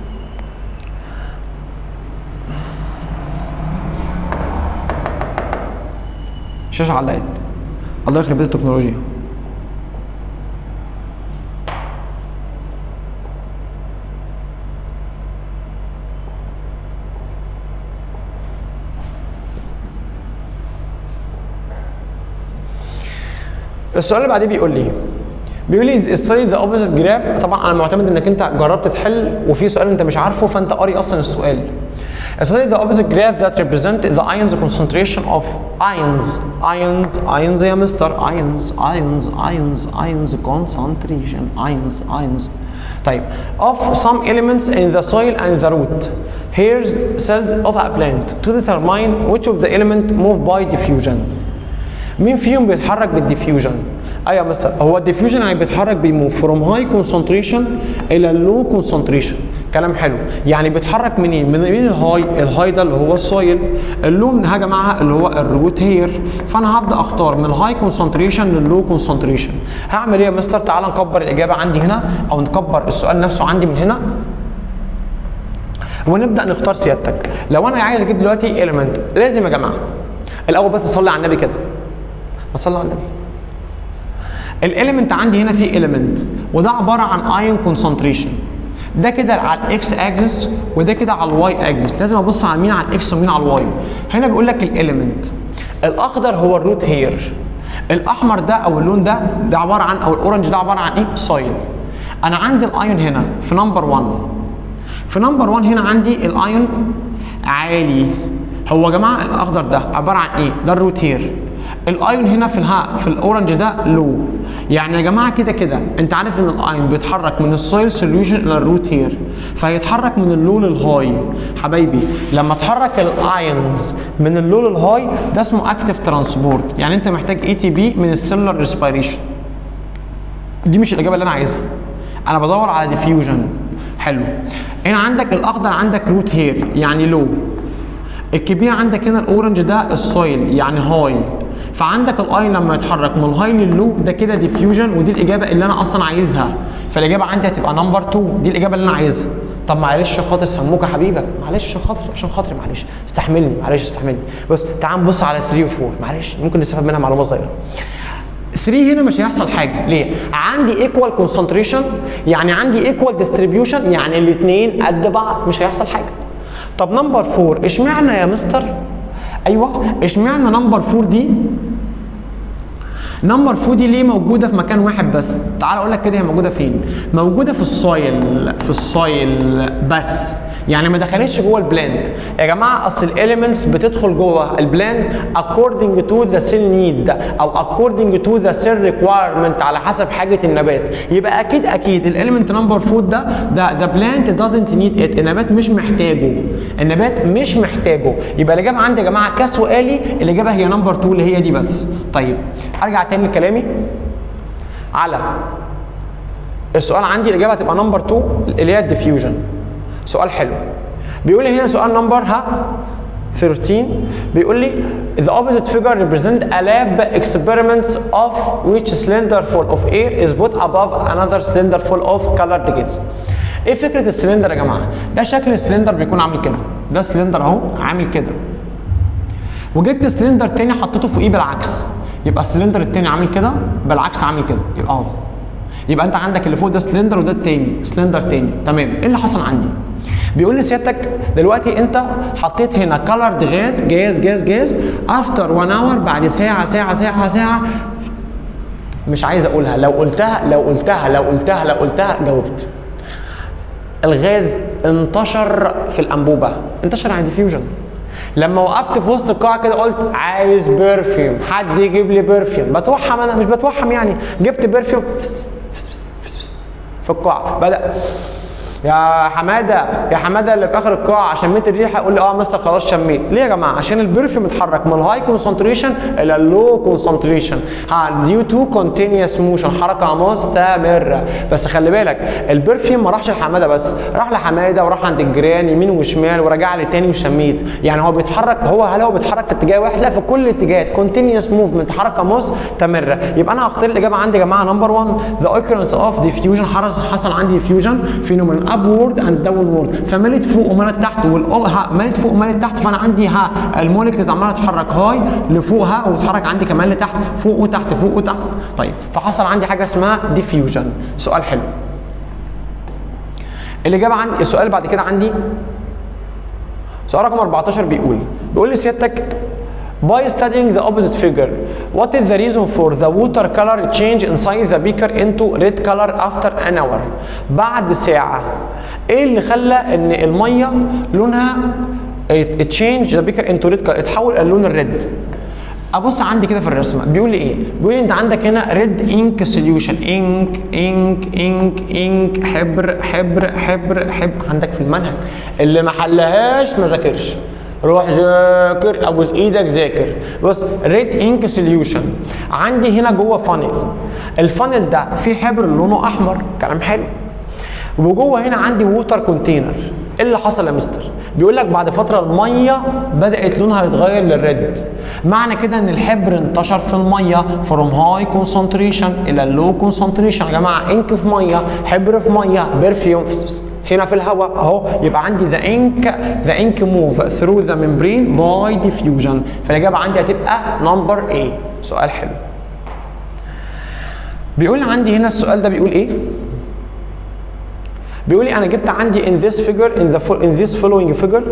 S1: الشاشة علقت. الله يخرب بيت التكنولوجيا. السؤال اللي بعديه بيقول لي بيقول لي ستادي ذا اوبوزيت جراف طبعا انا معتمد انك انت جربت تحل وفي سؤال انت مش عارفه فانت قاري اصلا السؤال study the opposite graph that represent the ions concentration of ions ions ions يا مستر ions ions ions ions concentration ions ions طيب of some elements in the soil and the root here's cells of a plant to determine which of the element move by diffusion مين فيهم بيتحرك بالديفيوجن؟ ايوه يا مستر هو الديفيوجن يعني بيتحرك بيموف فروم هاي كونسنتريشن الى لو كونسنتريشن كلام حلو يعني بيتحرك منين؟ من مين الهاي؟ الهاي ده اللي هو السويل اللو من يا جماعه اللي هو الروت هير فانا هبدا اختار من الهاي كونسنتريشن لللو كونسنتريشن هعمل ايه يا مستر؟ تعال نكبر الاجابه عندي هنا او نكبر السؤال نفسه عندي من هنا ونبدا نختار سيادتك لو انا عايز اجيب دلوقتي element لازم يا جماعه الاول بس اصلي على النبي كده ما صلى على النبي الاليمنت عندي هنا فيه اليمنت وده عباره عن ايون كونسنتريشن ده كده على الاكس اكسس وده كده على الواي اكسس لازم ابص على مين على الاكس ومين على الواي هنا بيقول لك الاليمنت الاخضر هو الروت هير الاحمر ده او اللون ده ده عباره عن او الاورنج ده عباره عن ايه سايل انا عندي الايون هنا في نمبر 1 في نمبر 1 هنا عندي الايون عالي هو يا جماعه الاخضر ده عباره عن ايه ده الروت هير الايون هنا في الها في الاورنج ده لو يعني يا جماعه كده كده انت عارف ان الايون بيتحرك من السويل سوليوشن الى الروت هير فهيتحرك من اللو للهاي حبايبي لما تحرك الايونز من اللو للهاي ده اسمه اكتف ترانسبورت يعني انت محتاج اي تي بي من السيلولار ريسبيريشن دي مش الاجابه اللي انا عايزها انا بدور على ديفيوجن حلو هنا عندك الاخضر عندك روت هير يعني لو الكبير عندك هنا الاورنج ده السويل يعني هاي فعندك الاي لما يتحرك من الهاي لللو ده كده ديفيوجن ودي الاجابه اللي انا اصلا عايزها فالاجابه عندي هتبقى نمبر 2 دي الاجابه اللي انا عايزها طب معلش خاطر سموكه حبيبك معلش عشان خاطري عشان خاطري معلش استحملني معلش استحملني بص تعال نبص على 3 و4 معلش ممكن نستفاد منها معلومه صغيره 3 هنا مش هيحصل حاجه ليه عندي ايكوال كونسنتريشن يعني عندي ايكوال ديستريبيوشن يعني الاثنين قد بعض مش هيحصل حاجه طب نمبر 4 اشمعنى يا مستر ايوه اشمعنى نمبر 4 دي نمبر 4 دي ليه موجوده في مكان واحد بس تعال اقول لك كده هي موجوده فين موجوده في السويل في السويل بس يعني ما دخلتش جوه البلاند يا جماعه اصل الاليمنتس بتدخل جوه البلاند according to the cell need او according to the cell requirement على حسب حاجه النبات يبقى اكيد اكيد الاليمنت نمبر 4 ده ده the plant doesn't need it النبات مش محتاجه النبات مش محتاجه يبقى الاجابه عندي يا جماعه كسؤالي الاجابه هي نمبر 2 اللي هي دي بس طيب ارجع تاني لكلامي على السؤال عندي الاجابه هتبقى نمبر 2 اللي هي الديفيوجن سؤال حلو بيقول لي هنا سؤال نمبر ها 13 بيقول لي the opposite figure represent a lab experiments of which cylinder full of air is put above another cylinder full of colored gases. ايه فكره السلندر يا جماعه؟ ده شكل السلندر بيكون عامل كده، ده سلندر اهو عامل كده. وجبت سلندر تاني حطيته فوقيه بالعكس، يبقى السلندر التاني عامل كده بالعكس عامل كده، يبقى اهو. يبقى انت عندك اللي فوق ده سلندر وده التاني سلندر تاني، تمام، ايه اللي حصل عندي؟ بيقول لي سيادتك دلوقتي انت حطيت هنا كلرد غاز جاز جاز جاز افتر 1 اور بعد ساعه ساعه ساعه ساعه مش عايز اقولها لو قلتها لو قلتها لو قلتها لو قلتها جاوبت الغاز انتشر في الانبوبه انتشر عند ديفيوجن لما وقفت في وسط القاعه كده قلت عايز برفيوم حد يجيب لي برفيوم بتوحم انا مش بتوحم يعني جبت برفيوم في القاعه بدا يا حماده يا حماده اللي في اخر القاعه شميت الريحه يقول لي اه مستر خلاص شميت ليه يا جماعه عشان البرفيوم اتحرك من الهاي كونسنتريشن الى اللو كونسنتريشن ها ديو تو كونتينيوس موشن حركه مستمره بس خلي بالك البرفيوم ما راحش لحماده بس راح لحماده وراح عند الجيران يمين وشمال ورجع لي تاني وشميت يعني هو بيتحرك هو هل هو بيتحرك في اتجاه واحد لا في كل الاتجاهات كونتينيوس موفمنت حركه مستمره يبقى انا هختار الاجابه عندي يا جماعه نمبر 1 ذا occurrence اوف ديفيوجن حصل عندي ديفيوجن فينومين ابورد اند داونورد فملت فوق وملت تحت ملت فوق وملت تحت فانا عندي ها المولكيولز عماله تتحرك هاي لفوق ها وتتحرك عندي كمان لتحت فوق وتحت فوق وتحت طيب فحصل عندي حاجه اسمها ديفيوجن سؤال حلو الاجابه عندي السؤال بعد كده عندي سؤال رقم 14 بيقول بيقول لي سيادتك By studying the opposite figure, what is the reason for the water color change inside the beaker into red color after an hour? بعد ساعة. ايه اللي خلى ان المية لونها تشينج ذا بيكر انتو ريد كلر اتحول اللون الريد ابص عندي كده في الرسمه بيقول لي ايه بيقول لي انت عندك هنا ريد انك سوليوشن انك انك انك انك حبر حبر حبر حبر عندك في المنهج اللي ما حلهاش ما ذاكرش روح ذاكر ابوس ايدك ذاكر بص ريد انك سوليوشن عندي هنا جوه فانل الفانل ده فيه حبر لونه احمر كلام حلو وجوه هنا عندي ووتر كونتينر ايه اللي حصل يا مستر بيقول لك بعد فتره الميه بدات لونها يتغير للريد معنى كده ان الحبر انتشر في الميه فروم هاي كونسنتريشن الى اللو كونسنتريشن يا جماعه انك في ميه حبر في ميه برفيوم هنا في الهواء اهو يبقى عندي ذا انك ذا انك موف ثرو ذا ممبرين باي ديفيوجن فالاجابه عندي هتبقى نمبر ايه سؤال حلو بيقول لي عندي هنا السؤال ده بيقول ايه بيقول لي انا جبت عندي in this figure in the in this following figure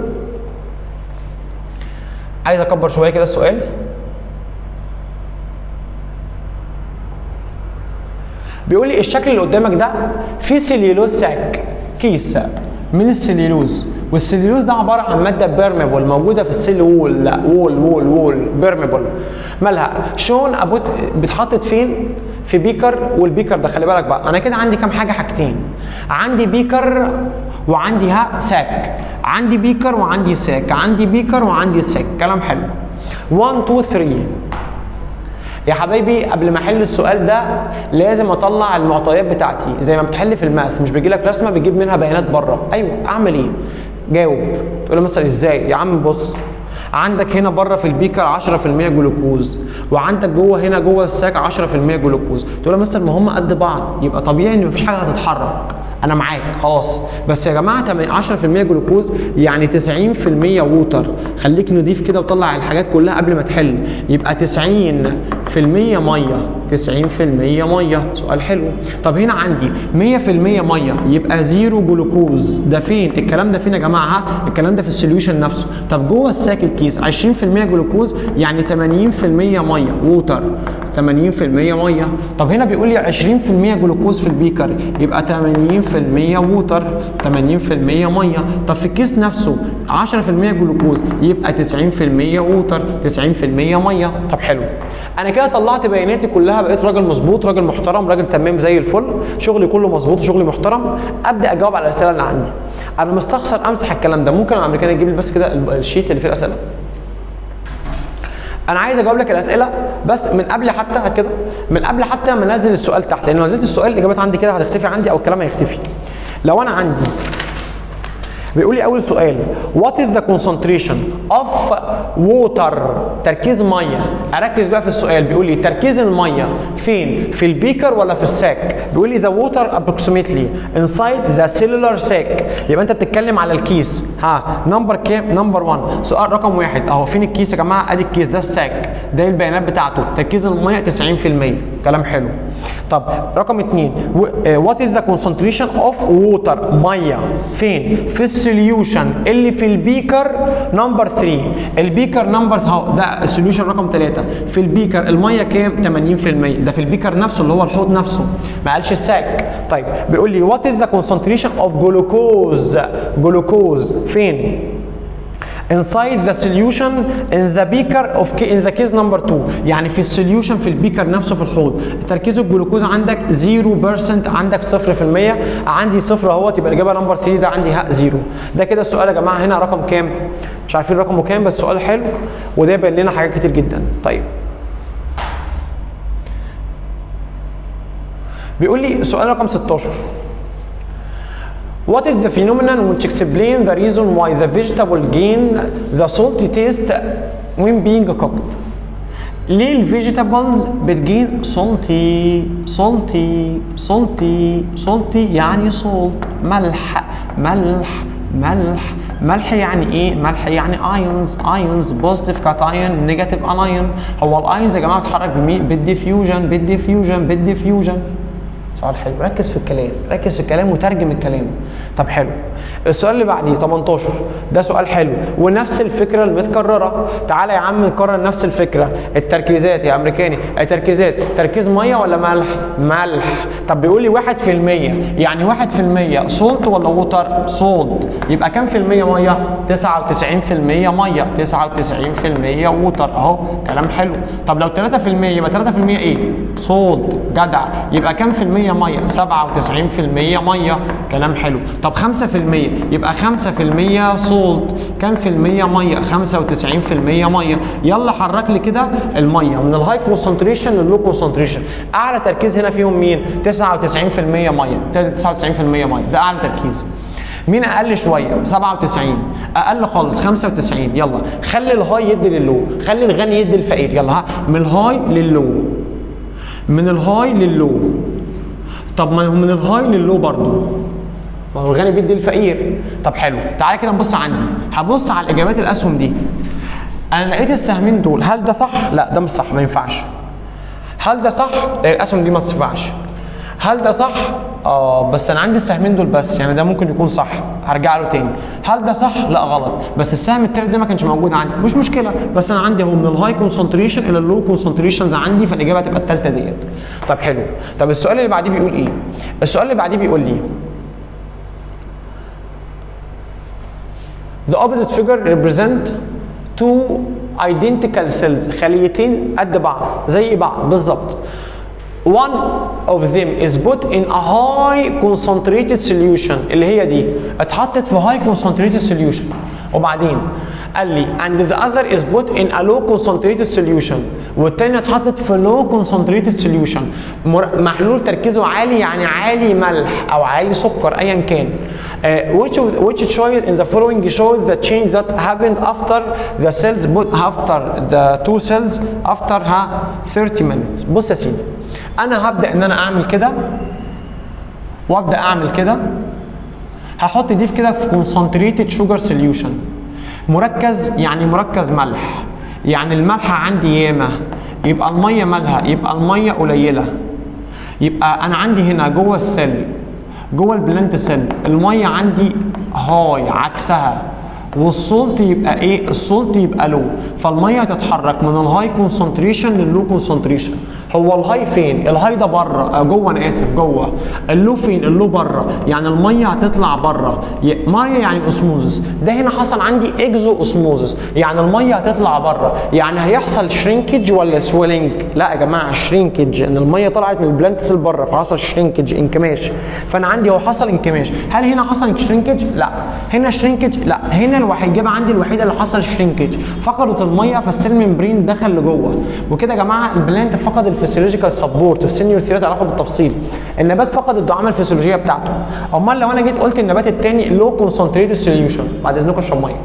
S1: عايز اكبر شويه كده السؤال بيقول لي الشكل اللي قدامك ده فيه سليولوز ساك كيس من السليولوز والسليولوز ده عباره عن ماده بيرميبل موجوده في السيل وول لا وول وول وول بيرميبل مالها شون ابوت بتحطت فين في بيكر والبيكر ده خلي بالك بقى انا كده عندي كام حاجه حاجتين عندي بيكر وعندي ها ساك عندي بيكر وعندي ساك عندي بيكر وعندي ساك كلام حلو 1 2 3 يا حبايبي قبل ما احل السؤال ده لازم اطلع المعطيات بتاعتي زي ما بتحل في الماث مش بيجي لك رسمه بتجيب منها بيانات بره ايوه اعمل ايه جاوب تقول له مثلا ازاي يا عم بص عندك هنا بره في البيكر 10% جلوكوز وعندك جوه هنا جوه الساك 10% جلوكوز تقول له مستر ما هم قد بعض يبقى طبيعي ان مفيش حاجه هتتحرك انا معاك خلاص بس يا جماعه 10% جلوكوز يعني 90% ووتر خليك نضيف كده وطلع الحاجات كلها قبل ما تحل يبقى 90% ميه 90% ميه سؤال حلو طب هنا عندي 100% ميه يبقى زيرو جلوكوز ده فين الكلام ده فين يا جماعه الكلام ده في السوليوشن نفسه طب جوه الساك الكيس 20% جلوكوز يعني 80% ميه ووتر 80% ميه طب هنا بيقول لي 20% جلوكوز في البيكر يبقى 80% ووتر 80% ميه طب في الكيس نفسه 10% جلوكوز يبقى 90% ووتر 90% ميه طب حلو انا كده طلعت بياناتي كلها بقيت راجل مظبوط راجل محترم راجل تمام زي الفل شغلي كله مظبوط شغلي محترم ابدا اجاوب على الاسئله اللي عندي انا مستخسر امسح الكلام ده ممكن الامريكان يجيب لي بس كده الشيت اللي فيه الاسئله انا عايز اجاوب لك الاسئله بس من قبل حتى كده من قبل حتى ما انزل السؤال تحت لان لو نزلت السؤال الاجابات عندي كده هتختفي عندي او الكلام هيختفي لو انا عندي بيقول لي اول سؤال what is the concentration of water تركيز ميه اركز بقى في السؤال بيقول لي تركيز الميه فين في البيكر ولا في الساك بيقول لي the water approximately inside the cellular sac يبقى انت بتتكلم على الكيس ها نمبر كام نمبر 1 سؤال رقم واحد اهو فين الكيس يا جماعه ادي الكيس ده الساك ده البيانات بتاعته تركيز الميه 90% كلام حلو طب رقم اثنين وات از ذا concentration اوف ووتر ميه فين في السوليوشن اللي في البيكر نمبر 3 البيكر نمبر اهو ده السوليوشن رقم 3 في البيكر الميه كام 80% ده في البيكر نفسه اللي هو الحوض نفسه ما قالش الساك طيب بيقول لي وات از ذا concentration اوف جلوكوز جلوكوز فين inside the solution in the beaker of in the case number 2 يعني في السوليوشن في البيكر نفسه في الحوض تركيز الجلوكوز عندك 0% عندك 0% عندي صفر اهوت يبقى الاجابه نمبر 3 ده عندي ها 0 ده كده السؤال يا جماعه هنا رقم كام مش عارفين رقمه كام بس سؤال حلو وده يبين لنا حاجات كتير جدا طيب بيقول لي سؤال رقم 16 What is the phenomenon which explain the reason why the vegetable gain the salty taste when being cooked? ليه الفيجيتابلز بتجين salty salty salty salty يعني salt ملح ملح ملح ملح يعني ايه؟ ملح يعني ايونز ايونز بوزيتيف كاتايون نيجاتيف انايون هو الايونز يا جماعه بتتحرك بمين؟ بالديفيوجن بالديفيوجن بالديفيوجن سؤال حلو ركز في الكلام ركز في الكلام وترجم الكلام طب حلو السؤال اللي بعديه 18 ده سؤال حلو ونفس الفكره المتكرره تعالى يا عم نكرر نفس الفكره التركيزات يا امريكاني التركيزات تركيز ميه ولا ملح ملح طب بيقول لي 1% يعني 1% سولت ولا ووتر سولت يبقى كام في المية ميه 99% ميه 99% ووتر اهو كلام حلو طب لو 3% يبقى 3% ايه سولت جدع يبقى كام في المية ميه 97% ميه كلام حلو طب 5% يبقى 5% سولت كام في المية ميه 95% ميه يلا حرك لي كده الميه من الهاي كونسنتريشن لللو كونسنتريشن اعلى تركيز هنا فيهم مين 99% ميه 99% ميه ده اعلى تركيز مين اقل شويه 97 اقل خالص 95 يلا خلي الهاي يدي لللو خلي الغني يدي الفقير يلا ها من الهاي لللو من الهاي لللو طب ما هو من الهاي لللو برضو ما هو الغني بيدي الفقير طب حلو تعالى كده نبص عندي هبص على الاجابات الاسهم دي انا لقيت السهمين دول هل ده صح لا ده مش صح ما ينفعش هل ده صح الاسهم دي ما تنفعش هل ده صح اه بس انا عندي السهمين دول بس يعني ده ممكن يكون صح هرجع له تاني هل ده صح لا غلط بس السهم التالت ده ما كانش موجود عندي مش مشكله بس انا عندي اهو من الهاي كونسنتريشن الى اللو كونسنتريشنز عندي فالاجابه هتبقى التالته ديت طب حلو طب السؤال اللي بعديه بيقول ايه السؤال اللي بعديه بيقول لي The opposite figure represent two identical cells خليتين قد بعض زي بعض بالظبط one of them is put in a high concentrated solution اللي هي دي اتحطت في high concentrated solution وبعدين قال لي and the other is put in a low concentrated solution والتانية اتحطت في low concentrated solution محلول تركيزه عالي يعني عالي ملح او عالي سكر ايا كان uh, which of, which choice in the following shows the change that happened after the cells put after the two cells after ها 30 minutes بص يا سيدي انا هبدا ان انا اعمل كده وابدا اعمل كده هحط دي في كده في concentrated sugar solution مركز يعني مركز ملح يعني الملح عندي ياما يبقى الميه مالها يبقى الميه قليله يبقى انا عندي هنا جوه السيل جوه البلانت سيل الميه عندي هاي عكسها والسولت يبقى ايه السولت يبقى لو فالميه هتتحرك من الهاي كونسنتريشن لللو كونسنتريشن هو الهاي فين الهاي ده بره جوه انا اسف جوه اللو فين اللو بره يعني الميه هتطلع بره ميه يعني اسموزس ده هنا حصل عندي اكزو اسموزس يعني الميه هتطلع بره يعني هيحصل شرينكج ولا سويلنج لا يا جماعه شرينكج ان الميه طلعت من البلانت سيل بره فحصل شرينكج انكماش فانا عندي هو حصل انكماش هل هنا حصل شرينكج لا هنا شرينكج لا هنا الوحيده عندي الوحيده اللي حصل شرينكج فقدت الميه فالسيل ممبرين دخل لجوه وكده يا جماعه البلانت فقد الفسيولوجيكال سبورت في سينيور 3 تعرفها بالتفصيل النبات فقد الدعامه الفسيولوجيه بتاعته امال لو انا جيت قلت النبات الثاني لو كونسنتريتد سوليوشن بعد اذنكم اشرب ميه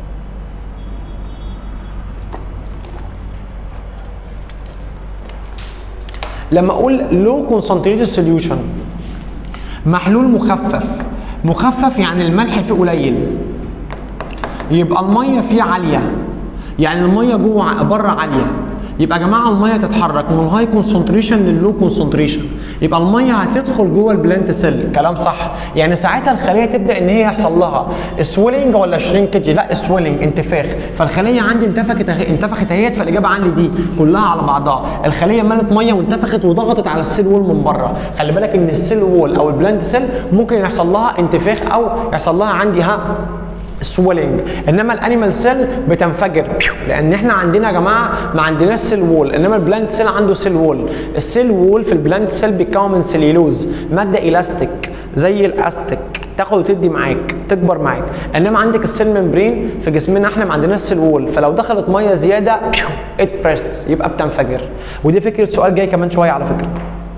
S1: لما اقول لو كونسنتريتد سوليوشن محلول مخفف مخفف يعني الملح فيه قليل يبقى الميه فيه عاليه يعني الميه جوه بره عاليه يبقى يا جماعه الميه تتحرك من الهاي كونسنتريشن لللو كونسنتريشن يبقى الميه هتدخل جوه البلانت سيل كلام صح يعني ساعتها الخليه تبدا ان هي يحصل لها سويلنج ولا شرينكج لا سويلنج انتفاخ فالخليه عندي انتفخت انتفخت اهيت فالاجابه عندي دي كلها على بعضها الخليه ملت ميه وانتفخت وضغطت على السيل وول من بره خلي بالك ان السيل وول او البلانت سيل ممكن يحصل لها انتفاخ او يحصل لها عندي ها سويلنج انما الانيمال سيل بتنفجر لان احنا عندنا يا جماعه ما عندناش سيل وول انما البلانت سيل عنده سيل وول السيل وول في البلانت سيل بيتكون من سليلوز ماده الاستيك زي الاستيك تاخد وتدي معاك تكبر معاك انما عندك السيل ممبرين في جسمنا احنا ما عندناش سيل وول فلو دخلت ميه زياده ات بريستس يبقى بتنفجر ودي فكره سؤال جاي كمان شويه على فكره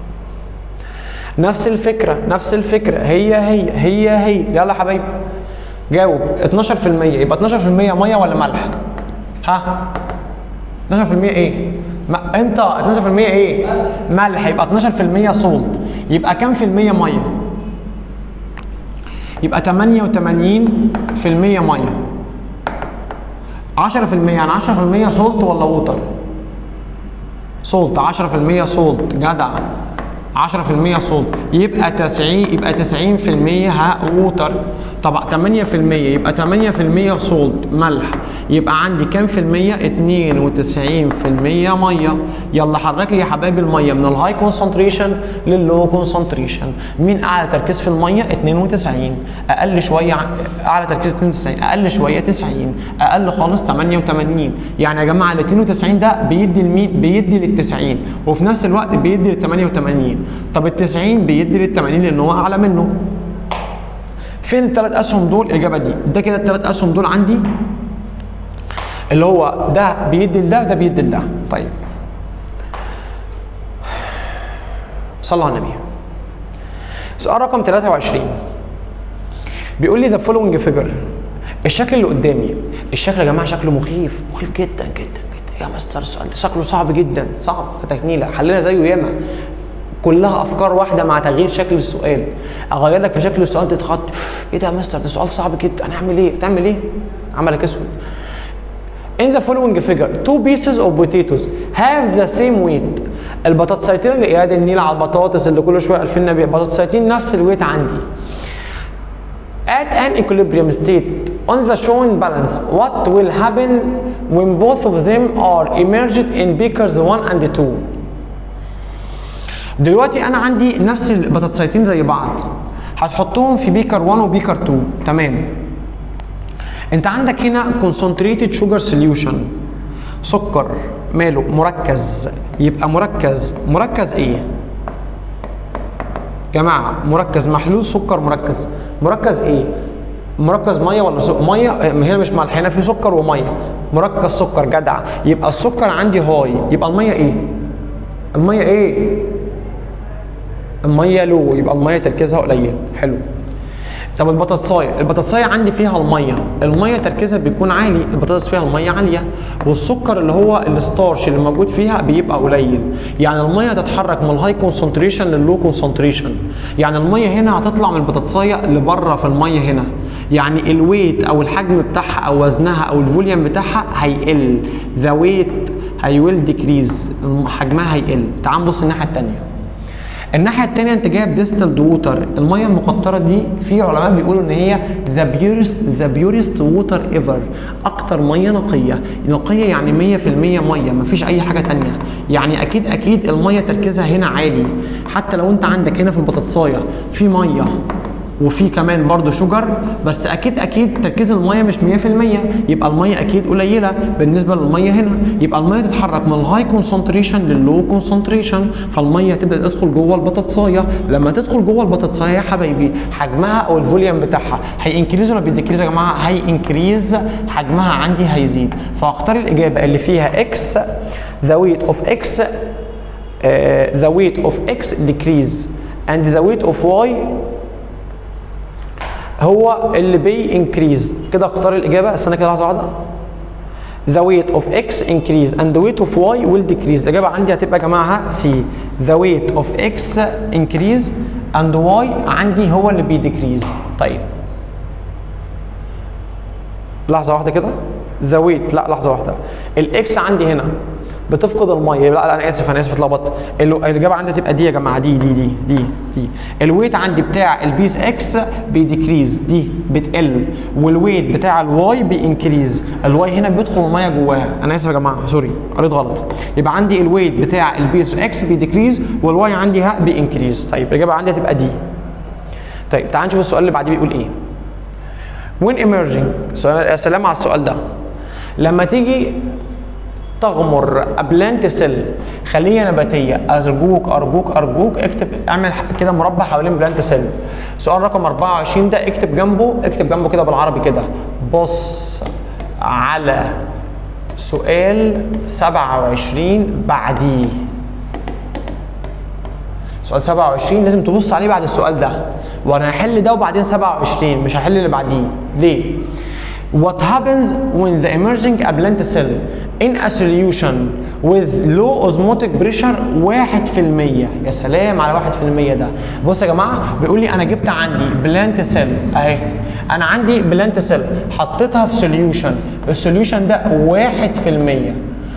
S1: نفس الفكره نفس الفكره هي هي هي هي يلا يا حبايبي جاوب 12% يبقى 12% ميه ولا ملح؟ ها؟ 12% ايه؟ ما انت 12% ايه؟ ملح يبقى 12% صولت يبقى كام في المية ميه؟ يبقى 88% ميه 10% يعني 10% صولت ولا ووتر؟ صولت 10% صولت جدع 10% صولت يبقى 90 يبقى 90% ها ووتر طب 8% يبقى 8% صولت ملح يبقى عندي كام في المية 92% ميه يلا حرك لي يا حبايبي الميه من الهاي كونسنتريشن لللو كونسنتريشن مين اعلى تركيز في الميه 92 اقل شويه اعلى تركيز 92 اقل شويه 90 اقل خالص 88 يعني يا جماعه ال 92 ده بيدي لمين بيدي لل 90 وفي نفس الوقت بيدي لل 88 طب ال 90 بيدي لل 80 لان هو اعلى منه فين الثلاث اسهم دول الاجابه دي ده كده الثلاث اسهم دول عندي اللي هو ده بيدي لده ده بيدي لده طيب صلوا على النبي سؤال رقم 23 بيقول لي ذا فولوينج فيجر الشكل اللي قدامي الشكل يا جماعه شكله مخيف مخيف جدا جدا جدا يا مستر السؤال ده شكله صعب جدا صعب كتكنيله حلنا زيه ياما كلها افكار واحده مع تغيير شكل السؤال اغير لك في شكل السؤال تتخط ايه ده يا مستر ده سؤال صعب جدا انا هعمل ايه تعمل ايه عملك اسود In the following figure, two pieces of potatoes have the same weight. البطاطسيتين اللي اياد النيل على البطاطس اللي كل شويه 2000 نبي البطاطسيتين نفس الويت عندي. At an equilibrium state on the shown balance, what will happen when both of them are immersed in beakers 1 and 2? دلوقتي انا عندي نفس البطاطسيتين زي بعض هتحطهم في بيكر 1 وبيكر 2 تمام انت عندك هنا concentrated sugar solution سكر ماله مركز يبقى مركز مركز ايه جماعه مركز محلول سكر مركز مركز ايه مركز ميه ولا سكر ميه هنا مش ملح هنا في سكر وميه مركز سكر جدع يبقى السكر عندي هاي يبقى الميه ايه الميه ايه الميه لو يبقى الميه تركيزها قليل حلو طب البطاطسايه البطاطسايه عندي فيها الميه الميه تركيزها بيكون عالي البطاطس فيها الميه عاليه والسكر اللي هو الستارش اللي موجود فيها بيبقى قليل يعني الميه تتحرك من الهاي كونسنتريشن لللو كونسنتريشن يعني الميه هنا هتطلع من البطاطسايه لبره في الميه هنا يعني الويت او الحجم بتاعها او وزنها او الفوليوم بتاعها هيقل ذا ويت هيويل ديكريز حجمها هيقل تعال نبص الناحيه الثانيه الناحيه الثانيه انت جايب ديستلد ووتر الميه المقطره دي في علماء بيقولوا ان هي ذا بيورست ذا بيورست ووتر ايفر اكتر ميه نقيه نقيه يعني 100% ميه مفيش اي حاجه تانية يعني اكيد اكيد الميه تركيزها هنا عالي حتى لو انت عندك هنا في البطاطسايه في ميه وفي كمان برضو شجر بس اكيد اكيد تركيز الميه مش 100% يبقى الميه اكيد قليله بالنسبه للميه هنا يبقى الميه تتحرك من الهاي كونسنتريشن لللو كونسنتريشن فالميه تبدا تدخل جوه البطاطسايه لما تدخل جوه البطاطسايه يا حبايبي حجمها او الفوليوم بتاعها هينكريز ولا بيديكريز يا جماعه هينكريز حجمها عندي هيزيد فاختار الاجابه اللي فيها اكس the weight of x uh, the weight of x decrease and the weight of y هو اللي بي انكريز كده اختار الاجابه استنى كده لحظه واحده the weight of x increase and the weight of y will decrease الاجابه عندي هتبقى يا جماعه C the weight of x increase and y عندي هو اللي بي decrease طيب لحظه واحده كده the weight لا لحظه واحده الاكس عندي هنا بتفقد الميه لا لا انا اسف انا اسف اتلخبطت ال- الاجابه عندي تبقى دي يا جماعه دي دي دي دي دي الويت عندي بتاع البيس اكس بيديكريز دي بتقل والويت بتاع الواي بينكريز الواي هنا بيدخل الميه جواها انا اسف يا جماعه سوري قريت غلط يبقى عندي الويت بتاع البيس اكس بيديكريز والواي عندي ها بينكريز طيب الاجابه عندي هتبقى دي طيب تعال نشوف السؤال اللي بعديه بيقول ايه when emerging سؤال يا سلام على السؤال ده لما تيجي تغمر بلانت سيل خليه نباتيه ارجوك ارجوك ارجوك اكتب اعمل ح- كده مربع حوالين بلانت سيل سؤال رقم 24 ده اكتب جنبه اكتب جنبه كده بالعربي كده بص على سؤال 27 بعديه سؤال 27 لازم تبص عليه بعد السؤال ده وانا هحل ده وبعدين 27 مش هحل اللي بعديه ليه What happens when the emerging a plant cell in a solution with low osmotic pressure 1% يا سلام على 1% ده بص يا جماعه بيقول لي انا جبت عندي بلانت سيل اهي انا عندي بلانت سيل حطيتها في سوليوشن السوليوشن ده 1%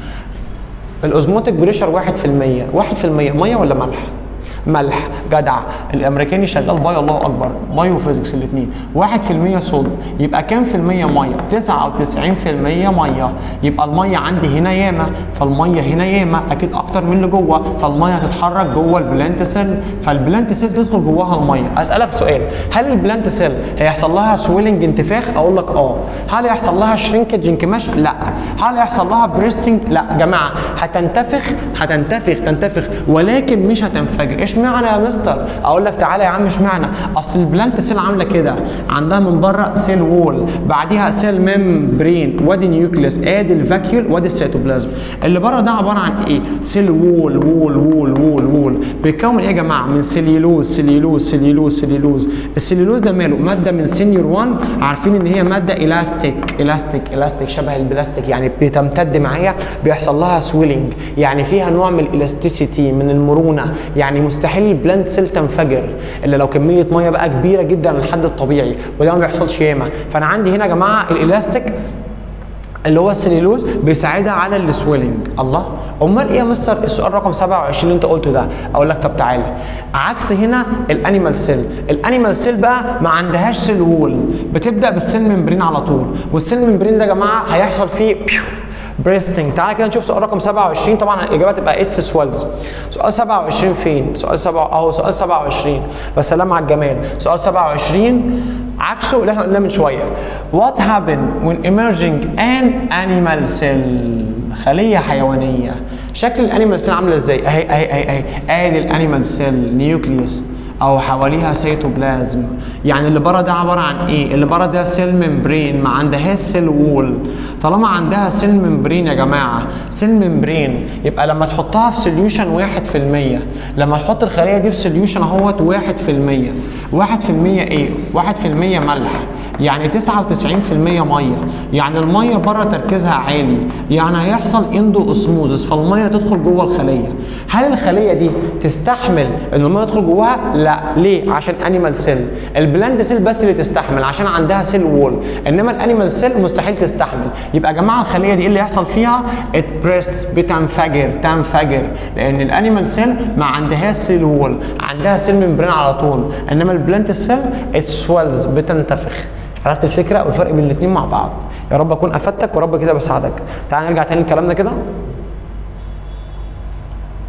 S1: الاوزموتيك بريشر 1% 1% ميه ولا ملح؟ ملح جدع الامريكاني شغال باي الله اكبر بايو فيزيكس الاثنين 1% صود يبقى كام في المية ميه 99% ميه يبقى الميه عندي هنا ياما فالميه هنا ياما اكيد اكتر من اللي جوه فالميه هتتحرك جوه البلانت سيل فالبلانت سيل تدخل جواها الميه اسالك سؤال هل البلانت سيل هيحصل لها سويلنج انتفاخ اقول لك اه هل هيحصل لها شرينكج انكماش لا هل هيحصل لها بريستنج لا جماعه هتنتفخ هتنتفخ تنتفخ ولكن مش هتنفجر اشمعنى يا مستر اقول لك تعالى يا عم اشمعنى اصل البلانت سيل عامله كده عندها من بره سيل وول بعديها سيل ممبرين وادي نيوكليس ادي الفاكيول وادي السيتوبلازم اللي بره ده عباره عن ايه سيل وول وول وول وول وول بيتكون ايه يا جماعه من سليلوز سليلوز سليلوز سليلوز السليلوز ده ماله ماده من سينيور 1 عارفين ان هي ماده الاستيك الاستيك الاستيك شبه البلاستيك يعني بتمتد معايا بيحصل لها سويلنج يعني فيها نوع من الالاستيسيتي من المرونه يعني مستحيل البلانت سيل تنفجر الا لو كميه ميه بقى كبيره جدا عن الحد الطبيعي وده ما بيحصلش ياما فانا عندي هنا يا جماعه الالاستيك اللي هو السليلوز بيساعدها على السويلنج الله امال ايه يا مستر السؤال رقم 27 اللي انت قلته ده اقول لك طب تعالى عكس هنا الانيمال سيل الانيمال سيل بقى ما عندهاش سيل وول بتبدا بالسيل ممبرين على طول والسيل ممبرين ده يا جماعه هيحصل فيه بريستنج تعالى كده نشوف سؤال رقم 27 طبعا الاجابه تبقى اتس سويلز سؤال 27 فين سؤال 7 اهو سؤال 27 بس سلام على الجمال سؤال 27 عكسه اللي احنا قلناه من شويه what happen when emerging an animal cell خليه حيوانيه شكل الانيمال سيل عامله ازاي اهي اهي اهي اهي ادي الانيمال سيل نيوكليوس او حواليها سيتوبلازم يعني اللي بره ده عباره عن ايه اللي بره ده سيل ممبرين ما عندهاش سيل وول طالما عندها سيل ممبرين يا جماعه سيل ممبرين يبقى لما تحطها في سوليوشن 1% لما تحط الخليه دي في سوليوشن اهوت 1% 1% ايه 1% ملح يعني 99% ميه يعني الميه بره تركيزها عالي يعني هيحصل اندو اسموزس فالميه تدخل جوه الخليه هل الخليه دي تستحمل ان الميه تدخل جواها لا ليه عشان انيمال سيل البلاند سيل بس اللي تستحمل عشان عندها سيل وول انما الانيمال سيل مستحيل تستحمل يبقى يا جماعه الخليه دي ايه اللي يحصل فيها اتبريست بتنفجر تنفجر لان الانيمال سيل ما عندهاش سيل وول عندها سيل ممبرين على طول انما البلانت سيل اتسويلز بتنتفخ عرفت الفكره والفرق بين الاثنين مع بعض يا رب اكون افدتك ورب كده بساعدك تعال نرجع تاني لكلامنا كده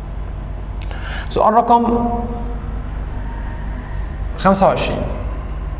S1: سؤال رقم 25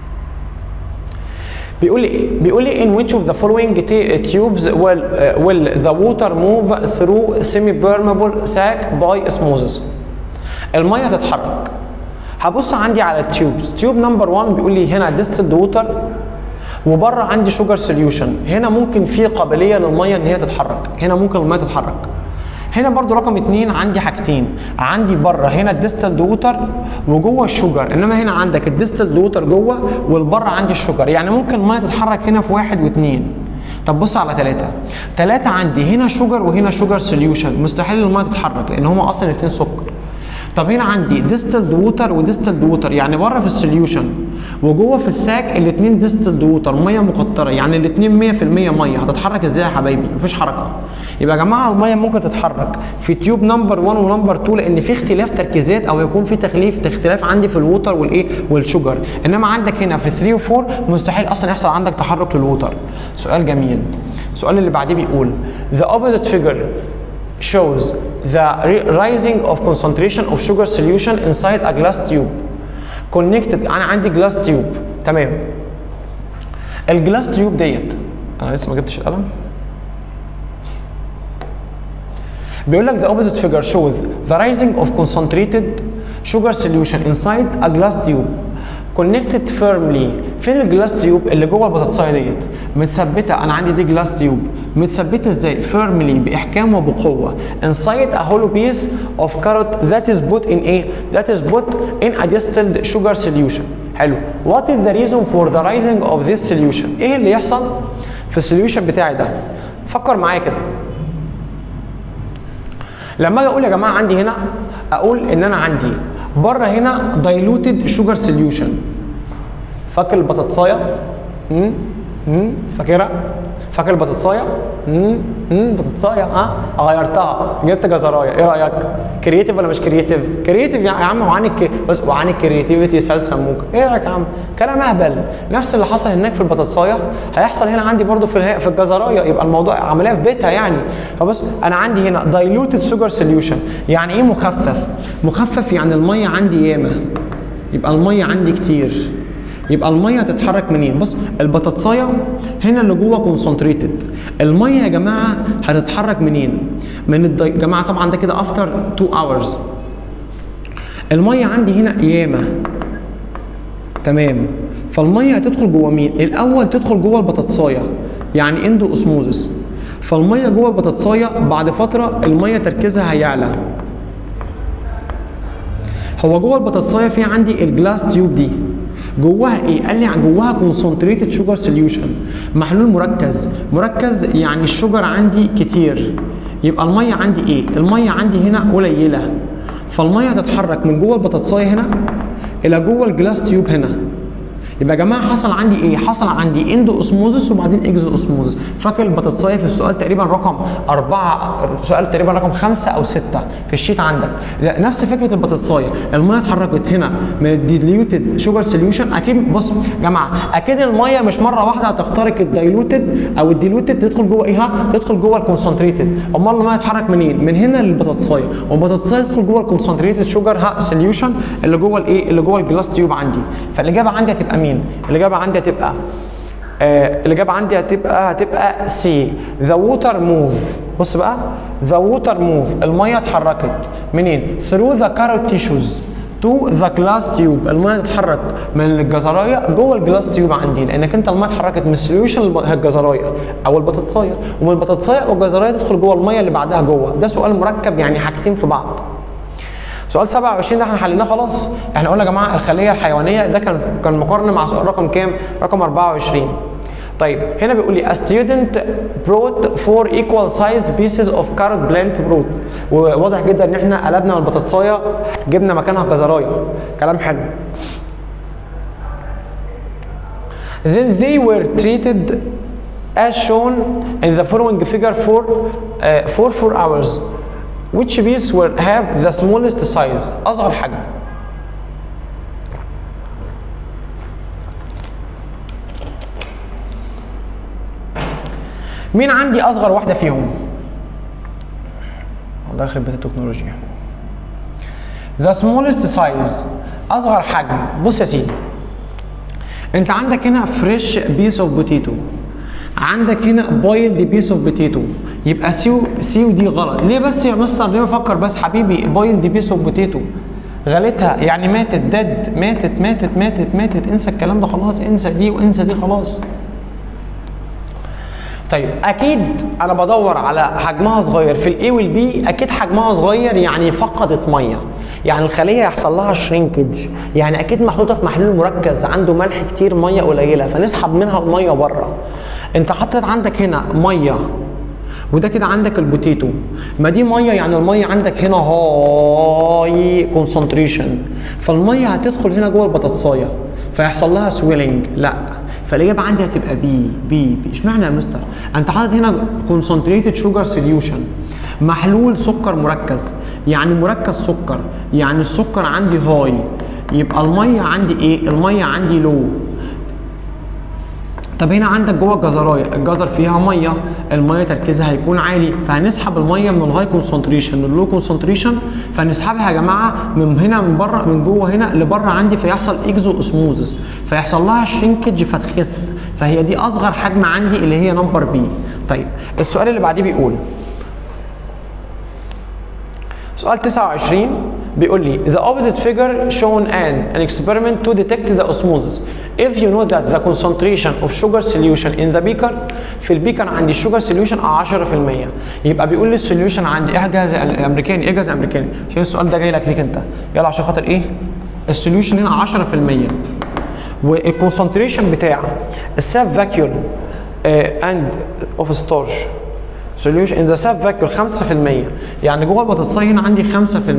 S1: بيقول لي ايه؟ بيقول لي in which of the following t- tubes will uh, will the water move through semi-permeable sac by osmosis الميه تتحرك هبص عندي على التيوبز تيوب نمبر 1 بيقول لي هنا ديستلد ووتر وبره عندي شوجر سوليوشن هنا ممكن في قابليه للميه ان هي تتحرك هنا ممكن الميه تتحرك هنا برضو رقم اتنين عندي حاجتين عندي بره هنا الديستلد ووتر وجوه الشوجر انما هنا عندك الديستلد ووتر جوه والبره عندي الشوجر يعني ممكن الميه تتحرك هنا في واحد واثنين طب بص على ثلاثة ثلاثة عندي هنا شوجر وهنا شوجر سوليوشن مستحيل الميه تتحرك لان هما اصلا اتنين سكر طب هنا عندي ديستلد ووتر وديستلد ووتر يعني بره في السوليوشن وجوه في الساك الاثنين ديستلد ووتر ميه مقطره يعني الاثنين 100% ميه هتتحرك ازاي يا حبايبي مفيش حركه يبقى يا جماعه الميه ممكن تتحرك في تيوب نمبر 1 ونمبر 2 لان في اختلاف تركيزات او يكون في تخليف اختلاف عندي في الووتر والايه والشوجر انما عندك هنا في 3 و 4 مستحيل اصلا يحصل عندك تحرك للووتر سؤال جميل السؤال اللي بعديه بيقول the opposite figure shows the ri- rising of concentration of sugar solution inside a glass tube connected انا عندي glass tube تمام الجلاس تيوب ديت انا لسه ما جبتش القلم بيقول لك the opposite figure shows the rising of concentrated sugar solution inside a glass tube connected firmly فين الجلاس تيوب اللي جوه البطاطسايه ديت متثبته انا عندي دي جلاس تيوب متثبته ازاي firmly باحكام وبقوه inside a hollow piece of carrot that is put in a that is put in a distilled sugar solution حلو what is the reason for the rising of this solution ايه اللي يحصل في السوليوشن بتاعي ده فكر معايا كده لما اجي اقول يا جماعه عندي هنا اقول ان انا عندي بره هنا دايلوتد شوجر سوليوشن فاكر البطاطسايه امم امم فاكرها فاكر البطاطسايه امم امم بطاطسايه ها غيرتها جبت جزرايه ايه رايك كرييتيف ولا مش كرييتيف كرييتيف يا عم وعن الك... بس وعن الكرياتيفيتي سلسه موك ايه رايك يا عم كلام اهبل نفس اللي حصل هناك في البطاطسايه هيحصل هنا عندي برضو في الهي... في الجزرايه يبقى الموضوع عمليه في بيتها يعني فبص انا عندي هنا دايلوتد شوجر سوليوشن يعني ايه مخفف مخفف يعني الميه عندي ياما يبقى الميه عندي كتير يبقى الميه هتتحرك منين بص البطاطسايه هنا اللي جوه كونسنتريتد الميه يا جماعه هتتحرك منين من الدي... جماعه طبعا ده كده افتر 2 اورز الميه عندي هنا ياما تمام فالميه هتدخل جوه مين الاول تدخل جوه البطاطسايه يعني اندو اسموزس فالميه جوه البطاطسايه بعد فتره الميه تركيزها هيعلى هو جوه البطاطسايه في عندي الجلاس تيوب دي جواها ايه؟ قال لي جواها كونسنتريتد شوجر سوليوشن محلول مركز، مركز يعني الشوجر عندي كتير يبقى الميه عندي ايه؟ الميه عندي هنا قليله فالميه هتتحرك من جوه البطاطسايه هنا الى جوه الجلاس تيوب هنا يبقى يا جماعه حصل عندي ايه؟ حصل عندي اندو اسموزس وبعدين اكزو اسموزس، فاكر البطاطسايه في السؤال تقريبا رقم أربعة سؤال تقريبا رقم خمسة أو ستة في الشيت عندك، لا نفس فكرة البطاطسايه، الميه اتحركت هنا من الديليوتد شوجر سوليوشن أكيد بص يا جماعة أكيد الميه مش مرة واحدة هتخترق الدايلوتد أو الديلوتد تدخل جوه إيه؟ تدخل جوه الكونسنتريتد، أمال الميه هتتحرك منين؟ من هنا للبطاطسايه، والبطاطسايه تدخل جوه الكونسنتريتد شوجر سوليوشن اللي جوه الإيه؟ اللي جوه الجلاس تيوب عندي، فالإجابة عندي هتبقى مين؟ الإجابة عندي هتبقى آه الإجابة عندي هتبقى هتبقى سي ذا ووتر موف بص بقى ذا ووتر موف المية اتحركت منين؟ ثرو ذا كاروت تيشوز تو ذا جلاس تيوب الميه تتحرك من الجزرايه جوه الجلاس تيوب عندي لانك انت الميه اتحركت من السوليوشن الجزرايه او البطاطسايه ومن البطاطسايه او الجزرايه تدخل جوه الميه اللي بعدها جوه ده سؤال مركب يعني حاجتين في بعض سؤال 27 ده احنا حليناه خلاص احنا قلنا يا جماعه الخليه الحيوانيه ده كان كان مقارنه مع سؤال رقم كام رقم 24 طيب هنا بيقول لي a student brought four equal size pieces of carrot plant brought وواضح جدا ان احنا قلبنا من البطاطسايه جبنا مكانها جزرايه كلام حلو then they were treated as shown in the following figure for uh, for four hours which piece will have the smallest size اصغر حجم مين عندي اصغر واحده فيهم الله يخرب بيت التكنولوجيا the smallest size اصغر حجم بص يا سيدي انت عندك هنا فريش بيس اوف بوتيتو عندك هنا بايلد بيس اوف بوتيتو يبقى سي سي ودي غلط ليه بس يا مستر ليه بفكر بس حبيبي بايلد بيس اوف بوتيتو غلتها يعني ماتت دد ماتت ماتت ماتت ماتت انسى الكلام ده خلاص انسى دي وانسى دي خلاص طيب اكيد انا بدور على حجمها صغير في الاي والبي اكيد حجمها صغير يعني فقدت ميه يعني الخليه يحصل لها شرينكج يعني اكيد محطوطه في محلول مركز عنده ملح كتير ميه قليله فنسحب منها الميه بره انت حطيت عندك هنا ميه وده كده عندك البوتيتو ما دي ميه يعني الميه عندك هنا هاي كونسنتريشن فالميه هتدخل هنا جوه البطاطسايه فيحصل لها سويلنج لا فالاجابه عندي هتبقى بي بي بي اشمعنى يا مستر انت حاطط هنا كونسنتريتد شوجر سوليوشن محلول سكر مركز يعني مركز سكر يعني السكر عندي هاي يبقى الميه عندي ايه الميه عندي لو طب هنا عندك جوه الجزرايه الجزر فيها ميه الميه تركيزها هيكون عالي فهنسحب الميه من الهاي كونسنتريشن لللو كونسنتريشن فنسحبها يا جماعه من هنا من بره من جوه هنا لبره عندي فيحصل اكزو اسموزس فيحصل لها شرينكج فتخس فهي دي اصغر حجم عندي اللي هي نمبر بي طيب السؤال اللي بعديه بيقول سؤال 29 بيقول لي the opposite figure shown an an experiment to detect the osmosis if you know that the concentration of sugar solution in the beaker في البيكر عندي الشوجر solution 10% يبقى بيقول لي السوليوشن عندي ايه جهاز امريكاني ايه جهاز امريكاني عشان السؤال ده جاي لك ليك انت يلا عشان خاطر ايه السوليوشن هنا 10% والكونسنتريشن بتاع الساب فاكيول اند اوف ستورج سوليوشن ان ذا ساب فاكيول 5% يعني جوه البطاطسايه هنا عندي 5%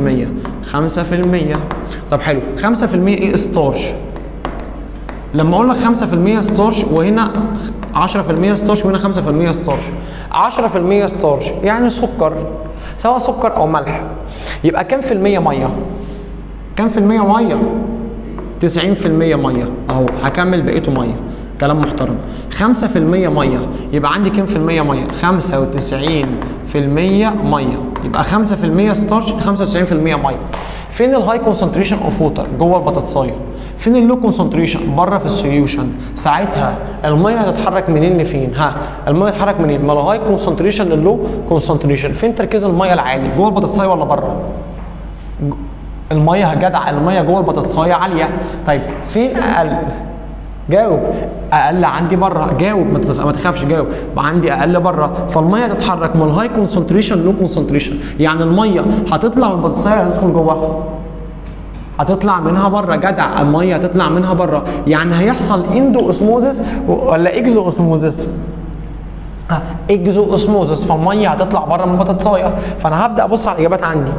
S1: 5% طب حلو 5% ايه ستارش لما اقول لك 5% ستارش وهنا 10% ستارش وهنا 5% ستارش 10% ستارش يعني سكر سواء سكر او ملح يبقى كام في المية ميه كام في المية ميه 90% ميه اهو هكمل بقيته ميه كلام محترم 5% ميه يبقى عندي كام في المية ميه 95% ميه يبقى 5% ستارش 95% ميه فين الهاي كونسنتريشن اوف ووتر جوه البطاطسايه فين اللو كونسنتريشن بره في السوليوشن ساعتها الميه هتتحرك منين لفين ها الميه هتتحرك منين ما الهاي كونسنتريشن للو كونسنتريشن فين تركيز الميه العالي جوه البطاطسايه ولا بره الميه جدع الميه جوه البطاطسايه عاليه طيب فين اقل جاوب اقل عندي بره جاوب ما تخافش جاوب عندي اقل بره فالميه تتحرك من الهاي كونسنتريشن لو كونسنتريشن يعني الميه هتطلع من البطاطسايه هتدخل جواها هتطلع منها بره جدع الميه هتطلع منها بره يعني هيحصل اندو اسموزس ولا اكزو اسموزس اكزو اسموزس فالميه هتطلع بره من البطاطسايه فانا هبدا ابص على الاجابات عندي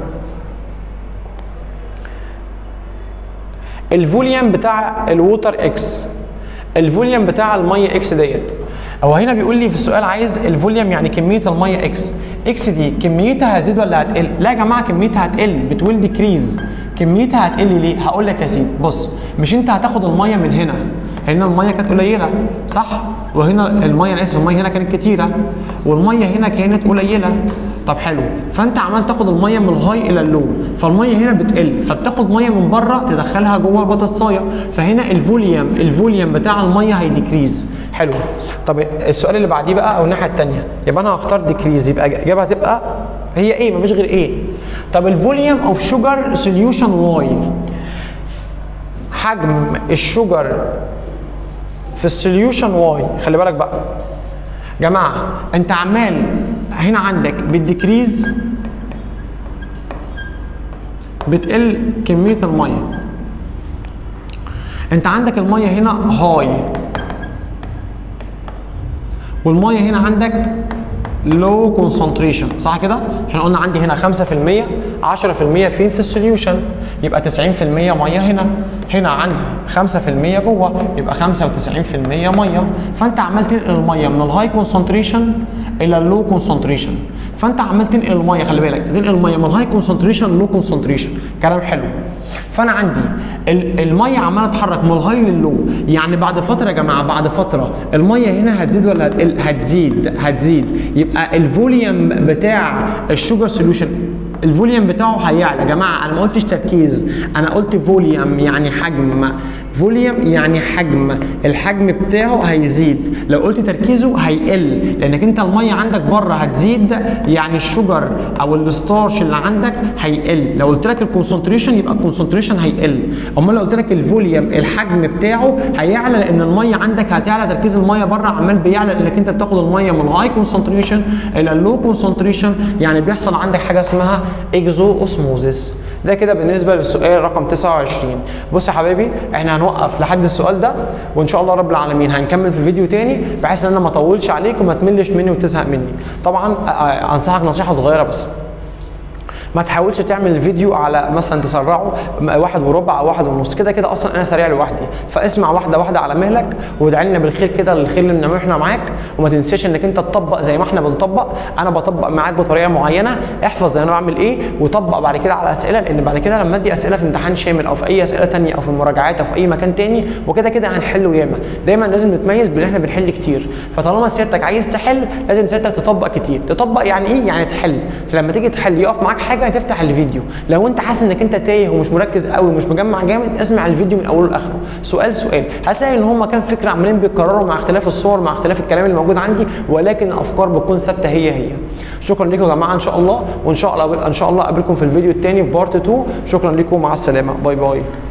S1: الفوليوم بتاع الووتر اكس الفوليوم بتاع الميه اكس ديت هو هنا بيقول لي في السؤال عايز الفوليوم يعني كميه الميه اكس اكس دي كميتها هتزيد ولا هتقل لا يا جماعه كميتها هتقل بتويل ديكريز كميتها هتقل ليه هقول لك يا سيدي بص مش انت هتاخد الميه من هنا هنا الميه كانت قليله صح وهنا الميه انا اسف الميه هنا كانت كتيره والميه هنا كانت قليله طب حلو فانت عمال تاخد الميه من الهاي الى اللو فالميه هنا بتقل فبتاخد ميه من بره تدخلها جوه البطاطسايه فهنا الفوليوم الفوليوم بتاع الميه هيديكريز حلو طب السؤال اللي بعديه بقى او الناحيه الثانيه يبقى انا هختار ديكريز يبقى الاجابه هتبقى هي ايه مفيش غير ايه طب الفوليوم اوف شوجر سوليوشن واي حجم الشوجر في السوليوشن واي خلي بالك بقى جماعه انت عمال هنا عندك بالديكريز بتقل كميه الميه انت عندك الميه هنا هاي والميه هنا عندك لو كونسنتريشن صح كده؟ احنا قلنا عندي هنا 5% 10% فين في السوليوشن يبقى 90% ميه هنا هنا عندي 5% جوه يبقى 95% ميه فانت عمال تنقل الميه من الهاي كونسنتريشن الى اللو كونسنتريشن فانت عمال تنقل الميه خلي بالك تنقل الميه من الهاي كونسنتريشن للو كونسنتريشن كلام حلو فانا عندي الميه عماله تتحرك من الهاي للو يعني بعد فتره يا جماعه بعد فتره الميه هنا هتزيد ولا هتقل هتزيد هتزيد يبقى الفوليوم بتاع الشوجر سوليوشن الفوليوم بتاعه هيعلى يا جماعه انا ما قلتش تركيز انا قلت فوليوم يعني حجم فوليوم يعني حجم الحجم بتاعه هيزيد لو قلت تركيزه هيقل لانك انت الميه عندك بره هتزيد يعني الشجر او الستارش اللي عندك هيقل لو قلت لك الكونسنتريشن يبقى الكونسنتريشن هيقل امال لو قلت لك الفوليوم الحجم بتاعه هيعلى لان الميه عندك هتعلى تركيز الميه بره عمال بيعلى لانك انت بتاخد الميه من هاي كونسنتريشن الى اللو كونسنتريشن يعني بيحصل عندك حاجه اسمها اكزو اوسموزيس ده كده بالنسبه للسؤال رقم 29 بص يا حبايبي احنا هنوقف لحد السؤال ده وان شاء الله رب العالمين هنكمل في فيديو تاني بحيث ان انا ما اطولش عليك وما تملش مني وتزهق مني طبعا انصحك نصيحه صغيره بس ما تحاولش تعمل الفيديو على مثلا تسرعه واحد وربع او واحد ونص كده كده اصلا انا سريع لوحدي فاسمع واحده واحده على مهلك وادعي لنا بالخير كده الخير اللي بنعمله احنا معاك وما تنساش انك انت تطبق زي ما احنا بنطبق انا بطبق معاك بطريقه معينه احفظ انا بعمل ايه وطبق بعد كده على اسئله لان بعد كده لما ادي اسئله في امتحان شامل او في اي اسئله ثانيه او في المراجعات او في اي مكان تاني وكده كده هنحل ياما دايما لازم نتميز بان احنا بنحل كتير فطالما سيادتك عايز تحل لازم سيادتك تطبق كتير تطبق يعني ايه يعني تحل لما تيجي تحل يقف معاك حاجه تفتح الفيديو لو انت حاسس انك انت تايه ومش مركز قوي ومش مجمع جامد اسمع الفيديو من اوله لاخره سؤال سؤال هتلاقي ان هم كام فكره عمالين بيتكرروا مع اختلاف الصور مع اختلاف الكلام اللي موجود عندي ولكن الافكار بتكون ثابته هي هي شكرا لكم يا جماعه ان شاء الله وان شاء الله ان شاء الله اقابلكم في الفيديو الثاني في بارت 2 شكرا لكم مع السلامه باي باي